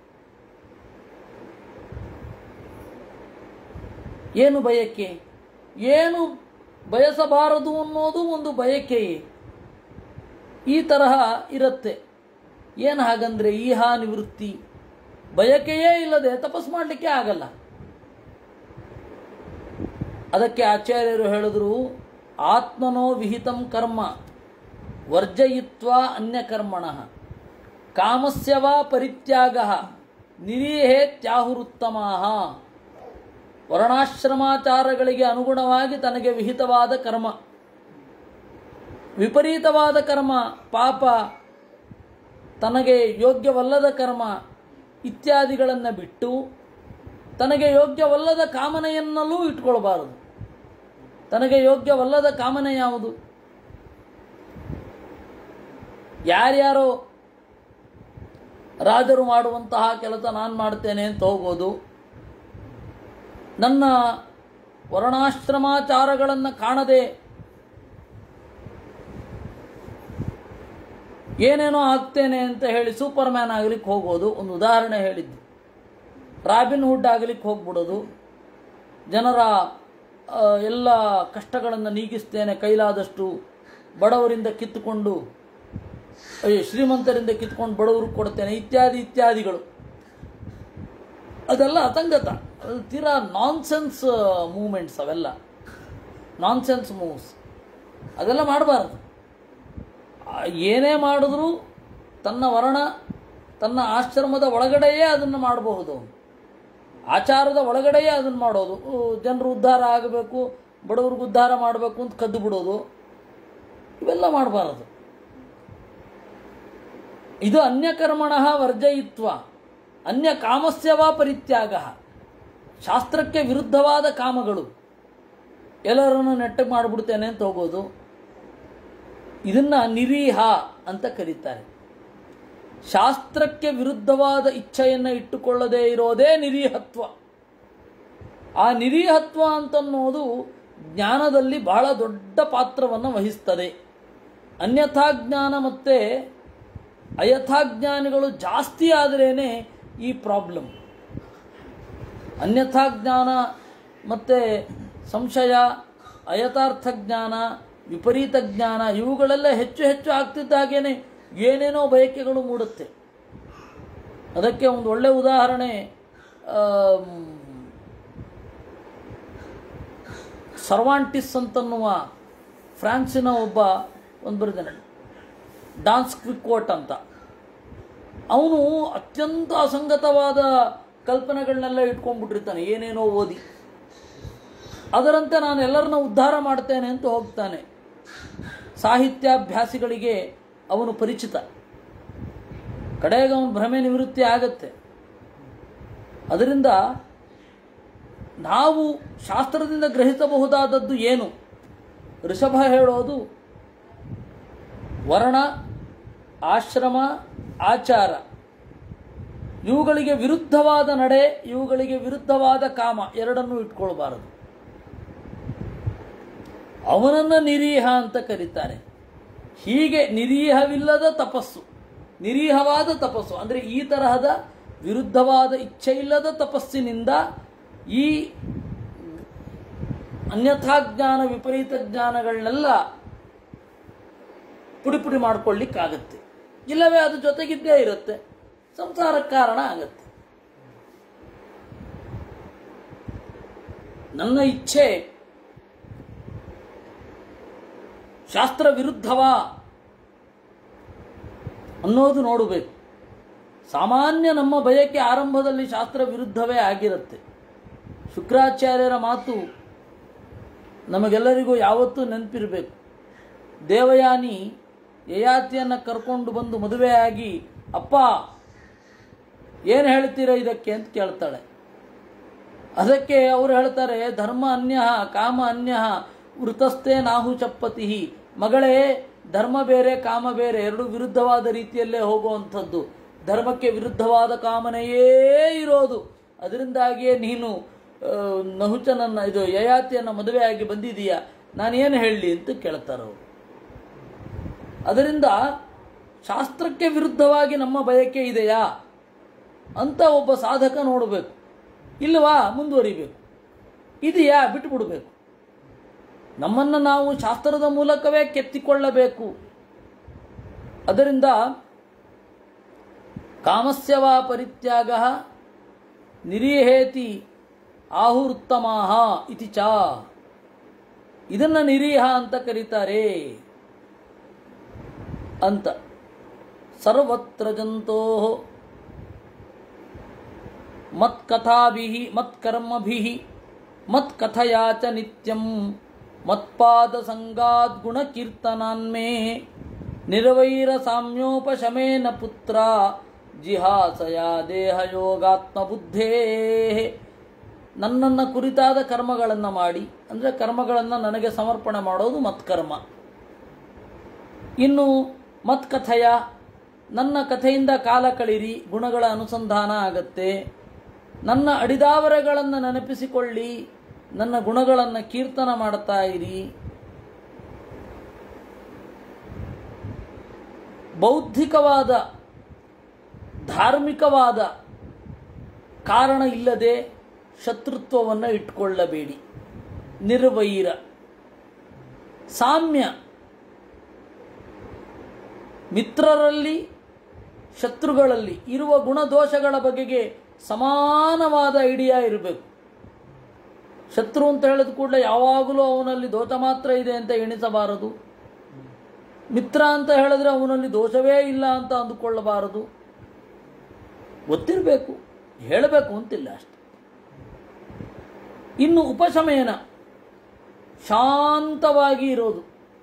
ಏನು ಬಯಕೆ ಏನು ಬಯಸಬಾರದು ಅನ್ನೋದು ಒಂದು ಬಯಕೆಯೇ ಈ ತರಹ ಇರುತ್ತೆ ಏನು ಹಾಗಂದ್ರೆ ಈಹಾ ನಿವೃತ್ತಿ ಬಯಕೆಯೇ ಇಲ್ಲದೆ ತಪಸ್ ಮಾಡಲಿಕ್ಕೆ ಆಗಲ್ಲ ಅದಕ್ಕೆ ಆಚಾರ್ಯರು ಹೇಳಿದ್ರು ಆತ್ಮನೋ ವಿಹಿತಂ ಕರ್ಮ ವರ್ಜಯಿತ್ವ ಅನ್ಯಕರ್ಮಣ ಕಾಮಸ್ಯವ ಪರಿತ್ಯಾಗ ನಿರೀಹೇ ತ್ಯಾಹುರುತ್ತಮಾಹ ವರ್ಣಾಶ್ರಮಾಚಾರಗಳಿಗೆ ಅನುಗುಣವಾಗಿ ತನಗೆ ವಿಹಿತವಾದ ಕರ್ಮ ವಿಪರೀತವಾದ ಕರ್ಮ ಪಾಪ ತನಗೆ ಯೋಗ್ಯವಲ್ಲದ ಕರ್ಮ ಇತ್ಯಾದಿಗಳನ್ನು ಬಿಟ್ಟು ತನಗೆ ಯೋಗ್ಯವಲ್ಲದ ಕಾಮನೆಯನ್ನಲೂ ಇಟ್ಕೊಳ್ಬಾರದು ತನಗೆ ಯೋಗ್ಯವಲ್ಲದ ಕಾಮನೆ ಯಾವುದು ಯಾರ್ಯಾರೋ ರಾಜರು ಮಾಡುವಂತಹ ಕೆಲಸ ನಾನು ಮಾಡ್ತೇನೆ ಅಂತ ಹೋಗೋದು ನನ್ನ ವರ್ಣಾಶ್ರಮಾಚಾರಗಳನ್ನು ಕಾಣದೆ ಏನೇನೋ ಆಗ್ತೇನೆ ಅಂತ ಹೇಳಿ ಸೂಪರ್ ಮ್ಯಾನ್ ಆಗ್ಲಿಕ್ಕೆ ಹೋಗೋದು ಒಂದು ಉದಾಹರಣೆ ಹೇಳಿದ್ದು ರಾಬಿನ್ ಹುಡ್ ಆಗ್ಲಿಕ್ಕೆ ಹೋಗ್ಬಿಡೋದು ಜನರ ಆ, ಎಲ್ಲ ಕಷ್ಟಗಳನ್ನು ನೀಗಿಸ್ತೇನೆ ಕೈಲಾದಷ್ಟು ಬಡವರಿಂದ ಕಿತ್ತುಕೊಂಡು ಅಯ್ಯೋ, ಶ್ರೀಮಂತರಿಂದ ಕಿತ್ಕೊಂಡು ಬಡವರಿಗೆ ಕೊಡ್ತೇನೆ ಇತ್ಯಾದಿ ಇತ್ಯಾದಿಗಳು ಅದೆಲ್ಲ ಅತಂಗತ ಅದು ತೀರಾ ನಾನ್ಸೆನ್ಸ್ ಮೂಮೆಂಟ್ಸ್ ಅವೆಲ್ಲ ನಾನ್ಸೆನ್ಸ್ ಮೂವ್ಸ್ ಅದೆಲ್ಲ ಮಾಡಬಾರ್ದು ಏನೇ ಮಾಡಿದ್ರೂ ತನ್ನ ವರ್ಣ ತನ್ನ ಆಶ್ರಮದ ಒಳಗಡೆಯೇ ಅದನ್ನು ಮಾಡಬಹುದು ಅವನು. ಆಚಾರದ ಒಳಗಡೆಯೇ ಅದನ್ನು ಮಾಡೋದು ಉ, ಜನರು ಉದ್ಧಾರ ಆಗಬೇಕು ಬಡವ್ರಿಗೆ ಉದ್ಧಾರ ಮಾಡಬೇಕು ಅಂತ ಕದ್ದು ಬಿಡೋದು ಇವೆಲ್ಲ ಮಾಡಬಾರದು ಇದು ಅನ್ಯಕರ್ಮಣ ವರ್ಜಯಿತ್ವ ಅನ್ಯ ಕಾಮಸ್ಯವ ಪರಿತ್ಯಾಗ ಶಾಸ್ತ್ರಕ್ಕೆ ವಿರುದ್ಧವಾದ ಕಾಮಗಳು ಎಲ್ಲರನ್ನು ನೆಟ್ಟಗೆ ಮಾಡಿಬಿಡ್ತೇನೆ ಅಂತ ಹೋಗೋದು ಇದನ್ನ ನಿರೀಹ ಅಂತ ಕರೀತಾರೆ ಶಾಸ್ತ್ರಕ್ಕೆ ವಿರುದ್ಧವಾದ ಇಚ್ಛೆಯನ್ನು ಇಟ್ಟುಕೊಳ್ಳದೇ ಇರೋದೇ ನಿರೀಹತ್ವ ಆ ನಿರೀಹತ್ವ ಅಂತನ್ನೋದು ಜ್ಞಾನದಲ್ಲಿ ಬಹಳ ದೊಡ್ಡ ಪಾತ್ರವನ್ನು ವಹಿಸ್ತದೆ ಅನ್ಯಥಾ ಜ್ಞಾನ ಮತ್ತು ಅಯಥಾಜ್ಞಾನಿಗಳು ಜಾಸ್ತಿ ಆದ್ರೇ ಈ ಪ್ರಾಬ್ಲಮ್ ಅನ್ಯಥಾ ಜ್ಞಾನ ಮತ್ತು ಸಂಶಯ ಅಯಥಾರ್ಥ ಜ್ಞಾನ ವಿಪರೀತ ಜ್ಞಾನ ಇವುಗಳೆಲ್ಲ ಹೆಚ್ಚು ಹೆಚ್ಚು ಆಗ್ತಿದ್ದಾಗೇನೆ ಏನೇನೋ ಬಯಕೆಗಳು ಮೂಡುತ್ತೆ ಅದಕ್ಕೆ ಒಂದು ಒಳ್ಳೆ ಉದಾಹರಣೆ ಆಮ್, ಸರ್ವಾಂಟಿಸ್ ಅಂತನ್ನುವ ಫ್ರಾನ್ಸಿನ ಒಬ್ಬ ಒಂದು ಬರೆದಾನೆ ಡಾನ್ಸ್ ಕ್ವಿಕ್ಕೋಟ್ ಅಂತ ಅವನು ಅತ್ಯಂತ ಅಸಂಗತವಾದ ಕಲ್ಪನೆಗಳನ್ನೆಲ್ಲ ಇಟ್ಕೊಂಡ್ಬಿಟ್ಟಿರ್ತಾನೆ ಏನೇನೋ ಓದಿ ಅದರಂತೆ ನಾನು ಎಲ್ಲರನ್ನ ಉದ್ಧಾರ ಮಾಡ್ತೇನೆ ಅಂತ ಹೋಗ್ತಾನೆ ಸಾಹಿತ್ಯಾಭ್ಯಾಸಿಗಳಿಗೆ ಅವನು ಪರಿಚಿತ ಕಡೆಗೆ ಅವನು ಭ್ರಮೆ ನಿವೃತ್ತಿ ಆಗತ್ತೆ ಅದರಿಂದ ನಾವು ಶಾಸ್ತ್ರದಿಂದ ಗ್ರಹಿಸಬಹುದಾದದ್ದು ಏನು ಋಷಭ ಹೇಳೋದು ವರ್ಣ ಆಶ್ರಮ ಆಚಾರ ಇವುಗಳಿಗೆ ವಿರುದ್ಧವಾದ ನಡೆ ಇವುಗಳಿಗೆ ವಿರುದ್ಧವಾದ ಕಾಮ ಎರಡನ್ನೂ ಇಟ್ಕೊಳ್ಬಾರದು ಅವನನ್ನ ನಿರೀಹ ಅಂತ ಕರೀತಾರೆ ಹೀಗೆ ನಿರೀಹವಿಲ್ಲದ ತಪಸ್ಸು ನಿರೀಹವಾದ ತಪಸ್ಸು ಅಂದರೆ ಈ ತರಹದ ವಿರುದ್ಧವಾದ ಇಚ್ಛೆ ಇಲ್ಲದ ತಪಸ್ಸಿನಿಂದ ಈ ಅನ್ಯಥಾ ಜ್ಞಾನ ವಿಪರೀತ ಜ್ಞಾನಗಳನ್ನೆಲ್ಲ ಪುಡಿ ಪುಡಿ ಮಾಡ್ಕೊಳ್ಳಿಕ್ಕಾಗತ್ತೆ ಇಲ್ಲವೇ ಅದು ಜೊತೆಗಿದ್ದೇ ಇರುತ್ತೆ ಸಂಸಾರಕ್ಕೆ ಕಾರಣ ಆಗತ್ತೆ ನನ್ನ ಇಚ್ಛೆ ಶಾಸ್ತ್ರ ವಿರುದ್ಧವಾ ಅನ್ನೋದು ನೋಡಬೇಕು ಸಾಮಾನ್ಯ ನಮ್ಮ ಬಯಕೆ ಆರಂಭದಲ್ಲಿ ಶಾಸ್ತ್ರ ವಿರುದ್ಧವೇ ಆಗಿರುತ್ತೆ ಶುಕ್ರಾಚಾರ್ಯರ ಮಾತು ನಮಗೆಲ್ಲರಿಗೂ ಯಾವತ್ತೂ ನೆನಪಿರಬೇಕು ದೇವಯಾನಿ ಯಯಾತಿಯನ್ನು ಕರ್ಕೊಂಡು ಬಂದು ಮದುವೆಯಾಗಿ ಅಪ್ಪ ಏನು ಹೇಳ್ತೀರ ಇದಕ್ಕೆ ಅಂತ ಕೇಳ್ತಾಳೆ ಅದಕ್ಕೆ ಅವರು ಹೇಳ್ತಾರೆ ಧರ್ಮ ಅನ್ಯ ಕಾಮ ಅನ್ಯ ವೃತಸ್ಥೆ ನಾಹು ಚಪ್ಪತಿ ಮಗಳೇ ಧರ್ಮ ಬೇರೆ ಕಾಮ ಬೇರೆ ಎರಡು ವಿರುದ್ಧವಾದ ರೀತಿಯಲ್ಲೇ ಹೋಗುವಂಥದ್ದು ಧರ್ಮಕ್ಕೆ ವಿರುದ್ಧವಾದ ಕಾಮನೆಯೇ ಇರೋದು ಅದರಿಂದಾಗಿಯೇ ನೀನು ಆ, ನಹುಚನನ್ನ ಇದು ಯಯಾತಿಯನ್ನು ಮದುವೆಯಾಗಿ ಬಂದಿದೀಯಾ ನಾನೇನು ಹೇಳಲಿ ಅಂತ ಕೇಳ್ತಾರವರು ಅದರಿಂದ ಶಾಸ್ತ್ರಕ್ಕೆ ವಿರುದ್ಧವಾಗಿ ನಮ್ಮ ಬಯಕೆ ಇದೆಯಾ ಅಂತ ಒಬ್ಬ ಸಾಧಕ ನೋಡಬೇಕು ಇಲ್ಲವಾ ಮುಂದುವರಿಬೇಕು ಇದೆಯಾ ಬಿಟ್ಟುಬಿಡಬೇಕು ನಮ್ಮನ್ನು ನಾವು ಶಾಸ್ತ್ರದ ಮೂಲಕವೇ ಕೆತ್ತಿಕೊಳ್ಳಬೇಕು ಅದರಿಂದ ಕಾಮಸ್ಯವಾ ಪರಿತ್ಯಾಗ ನಿರೀಹೇತಿ ಆಹುರುತ್ತಮಾಹ ಇತಿ ಚ ಇದನ್ನು ನಿರೀಹ ಅಂತ ಕರೀತಾರೆ ಅಂತ ಸರ್ವತ್ರ ಜಂತೋ ಮತ್ಕಥಾಭಿ ಮತ್ಕರ್ಮಭಿ ಮತ್ಕಥಯಾ ಚ ನಿತ್ಯಂ ಮತ್ಪಾದ ಸಂಗಾದ್ ಗುಣಕೀರ್ತನಾನ್ಮೇ ನಿರ್ವೈರ ಸಾಮ್ಯೋಪಶಮೇನ ಪುತ್ರ ಜಿಹಾಸಯ ದೇಹಯೋಗಾತ್ಮ ಬುದ್ಧೇ ನನ್ನನ್ನು ಕುರಿತಾದ ಕರ್ಮಗಳನ್ನು ಮಾಡಿ ಅಂದರೆ ಕರ್ಮಗಳನ್ನು ನನಗೆ ಸಮರ್ಪಣೆ ಮಾಡೋದು ಮತ್ಕರ್ಮ ಇನ್ನು ಮತ್ಕಥೆಯ ನನ್ನ ಕಥೆಯಿಂದ ಕಾಲ ಕಳಿರಿ ಗುಣಗಳ ಅನುಸಂಧಾನ ಆಗತ್ತೆ ನನ್ನ ಅಡಿದಾವರೆಗಳನ್ನು ನೆನಪಿಸಿಕೊಳ್ಳಿ ನನ್ನ ಗುಣಗಳನ್ನು ಕೀರ್ತನ ಮಾಡ್ತಾ ಇರಿ ಬೌದ್ಧಿಕವಾದ ಧಾರ್ಮಿಕವಾದ ಕಾರಣ ಇಲ್ಲದೆ ಶತ್ರುತ್ವವನ್ನು ಇಟ್ಕೊಳ್ಳಬೇಡಿ ನಿರ್ವೈರ ಸಾಮ್ಯ ಮಿತ್ರರಲ್ಲಿ ಶತ್ರುಗಳಲ್ಲಿ ಇರುವ ಗುಣದೋಷಗಳ ಬಗೆಗೆ ಸಮಾನವಾದ ಐಡಿಯಾ ಇರಬೇಕು ಶತ್ರು ಅಂತ ಹೇಳಿದ ಕೂಡಲೇ ಯಾವಾಗಲೂ ಅವನಲ್ಲಿ ದೋಷ ಮಾತ್ರ ಇದೆ ಅಂತ ಎಣಿಸಬಾರದು ಮಿತ್ರ ಅಂತ ಹೇಳಿದ್ರೆ ಅವನಲ್ಲಿ ದೋಷವೇ ಇಲ್ಲ ಅಂತ ಅಂದುಕೊಳ್ಳಬಾರದು ಗೊತ್ತಿರಬೇಕು ಹೇಳಬೇಕು ಅಂತಿಲ್ಲ ಅಷ್ಟೆ ಇನ್ನು ಉಪಶಮಯನ ಶಾಂತವಾಗಿ ಇರೋದು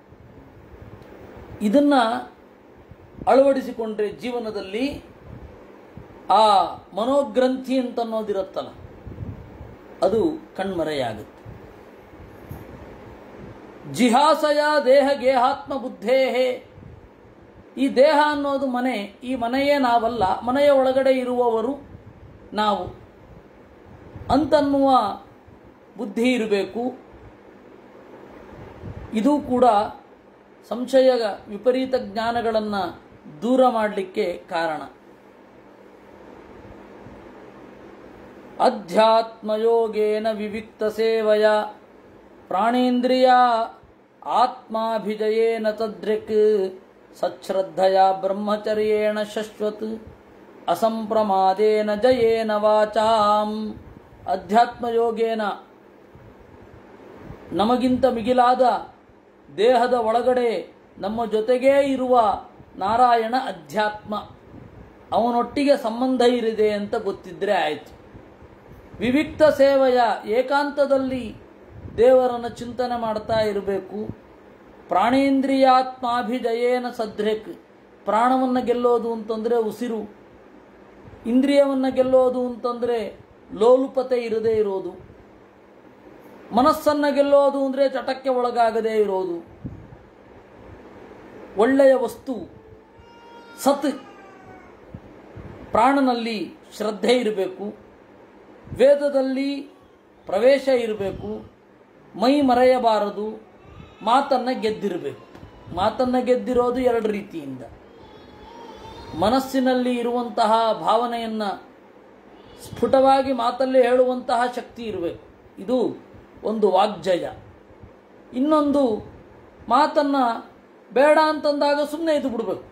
ಇದನ್ನ ಅಳವಡಿಸಿಕೊಂಡ್ರೆ ಜೀವನದಲ್ಲಿ ಆ ಮನೋಗ್ರಂಥಿ ಅಂತ ಅನ್ನೋದಿರುತ್ತಲ್ಲ ಅದು ಕಣ್ಮರೆಯಾಗುತ್ತೆ ಜಿಹಾಸಯ ದೇಹ ಗೇಹಾತ್ಮ ಬುದ್ಧೇಹೇ ಈ ದೇಹ ಅನ್ನೋದು ಮನೆ ಈ ಮನೆಯೇ ನಾವಲ್ಲ ಮನೆಯ ಒಳಗಡೆ ಇರುವವರು ನಾವು ಅಂತನ್ನುವ ಬುದ್ಧಿ ಇರಬೇಕು ಇದು ಕೂಡ ಸಂಶಯ ವಿಪರೀತ ಜ್ಞಾನಗಳನ್ನು ದೂರ ಮಾಡಲಿಕ್ಕೆ ಕಾರಣ ಅಧ್ಯಾತ್ಮಯೋಗೇನ ವಿವಿಕ್ತ ಸೇವಯ ಪ್ರಾಣೇಂದ್ರಿಯ ಆತ್ಮಾಭಿಜಯೇನ ತದ್ರಿಕ್ ಸಚ್ಶ್ರದ್ಧಯ ಬ್ರಹ್ಮಚರ್ಯೇಣ ಶಶ್ವತ್ ಅಸಂಪ್ರಮಾದೇನ ಜಯೇನ ವಾಚಾಂ ಅಧ್ಯಾತ್ಮಯೋಗೇನ ನಮಗಿಂತ ಮಿಗಿಲಾದ ದೇಹದ ಒಳಗಡೆ ನಮ್ಮ ಜೊತೆಗೇ ಇರುವ ನಾರಾಯಣ ಅಧ್ಯಾತ್ಮ ಅವನೊಟ್ಟಿಗೆ ಸಂಬಂಧ ಇರಿದೆ ಅಂತ ಗೊತ್ತಿದ್ರೆ ಆಯಿತು ವಿವಿಕ್ತ ಸೇವೆಯ ಏಕಾಂತದಲ್ಲಿ ದೇವರನ್ನು ಚಿಂತನೆ ಮಾಡ್ತಾ ಇರಬೇಕು ಪ್ರಾಣೇಂದ್ರಿಯಾತ್ಮಾಭಿಜಯೇನ ಸದ್ರೇಕ್ ಪ್ರಾಣವನ್ನು ಗೆಲ್ಲೋದು ಅಂತಂದರೆ ಉಸಿರು ಇಂದ್ರಿಯವನ್ನು ಗೆಲ್ಲೋದು ಅಂತಂದರೆ ಲೋಲುಪತೆ ಇರದೇ ಇರೋದು ಮನಸ್ಸನ್ನು ಗೆಲ್ಲೋದು ಅಂದರೆ ಚಟಕ್ಕೆ ಒಳಗಾಗದೇ ಇರೋದು ಒಳ್ಳೆಯ ವಸ್ತು ಸತ್ ಪ್ರಾಣನಲ್ಲಿ ಶ್ರದ್ಧೆ ಇರಬೇಕು ವೇದದಲ್ಲಿ ಪ್ರವೇಶ ಇರಬೇಕು ಮೈ ಮರೆಯಬಾರದು ಮಾತನ್ನು ಗೆದ್ದಿರಬೇಕು ಮಾತನ್ನು ಗೆದ್ದಿರೋದು ಎರಡು ರೀತಿಯಿಂದ ಮನಸ್ಸಿನಲ್ಲಿ ಇರುವಂತಹ ಭಾವನೆಯನ್ನು ಸ್ಫುಟವಾಗಿ ಮಾತಲ್ಲಿ ಹೇಳುವಂತಹ ಶಕ್ತಿ ಇರಬೇಕು ಇದು ಒಂದು ವಾಗ್ಜಯ ಇನ್ನೊಂದು ಮಾತನ್ನು ಬೇಡ ಅಂತಂದಾಗ ಸುಮ್ಮನೆ ಇದ್ದು ಬಿಡಬೇಕು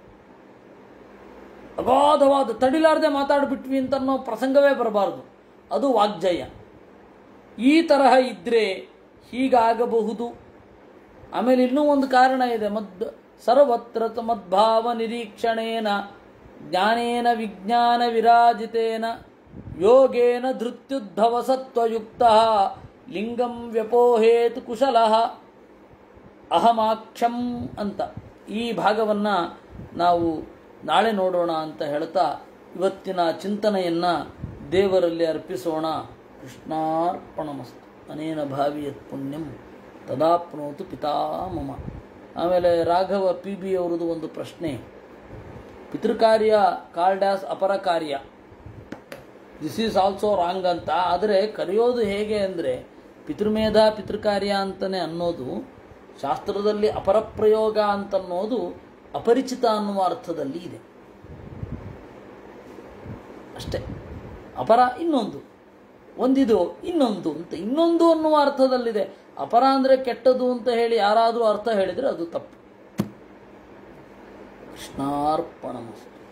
ಅಗಾಧವಾದ ತಡಿಲಾರದೆ ಮಾತಾಡಿಬಿಟ್ವಿ ಅಂತ ಅನ್ನೋ ಪ್ರಸಂಗವೇ ಬರಬಾರದು ಅದು ವಾಗ್ಜಯ ಈ ತರಹ ಇದ್ದರೆ ಹೀಗಾಗಬಹುದು ಆಮೇಲೆ ಇನ್ನೂ ಒಂದು ಕಾರಣ ಇದೆ ಮದ್ ಸರ್ವತ್ರ ತ ಮದ್ಭಾವ ನಿರೀಕ್ಷಣೇನ ಜ್ಞಾನೇನ ವಿಜ್ಞಾನ ವಿರಾಜಿತೇನ ಯೋಗೇನ ಧೃತ್ಯುದ್ಧವ ಸತ್ವಯುಕ್ತ ಲಿಂಗಂ ವ್ಯಪೋಹೇತ್ ಕುಶಲಃ ಅಹಮಾಕ್ಷಂ ಅಂತ ಈ ಭಾಗವನ್ನು ನಾವು ನಾಳೆ ನೋಡೋಣ ಅಂತ ಹೇಳ್ತಾ ಇವತ್ತಿನ ಚಿಂತನೆಯನ್ನು ದೇವರಲ್ಲಿ ಅರ್ಪಿಸೋಣ ಕೃಷ್ಣಾರ್ಪಣಮಸ್ತು ಅನೇನ ಭಾವಿಯತ್ ಪುಣ್ಯಂ ತದಾಪ್ನೋತು ಪಿತಾಮಮ ಆಮೇಲೆ ರಾಘವ ಪಿ ಬಿ ಅವರದು ಒಂದು ಪ್ರಶ್ನೆ ಪಿತೃಕಾರ್ಯ ಕಾರ್ಡ್ಯಾಸ್ ಅಪರ ಕಾರ್ಯ ದಿಸ್ ಈಸ್ ಆಲ್ಸೋ ರಾಂಗ್ ಅಂತ ಆದರೆ ಕರೆಯೋದು ಹೇಗೆ ಅಂದರೆ ಪಿತೃಮೇಧ ಪಿತೃಕಾರ್ಯ ಅಂತಲೇ ಅನ್ನೋದು ಶಾಸ್ತ್ರದಲ್ಲಿ ಅಪರಪ್ರಯೋಗ ಅಂತನ್ನೋದು ಅಪರಿಚಿತ ಅನ್ನುವ ಅರ್ಥದಲ್ಲಿ ಇದೆ ಅಷ್ಟೇ ಅಪರ ಇನ್ನೊಂದು ಒಂದಿದು ಇನ್ನೊಂದು ಅಂತ ಇನ್ನೊಂದು ಅನ್ನುವ ಅರ್ಥದಲ್ಲಿದೆ ಅಪರ ಅಂದರೆ ಕೆಟ್ಟದು ಅಂತ ಹೇಳಿ ಯಾರಾದರೂ ಅರ್ಥ ಹೇಳಿದರೆ ಅದು ತಪ್ಪು ಕೃಷ್ಣಾರ್ಪಣಮಸ್ತು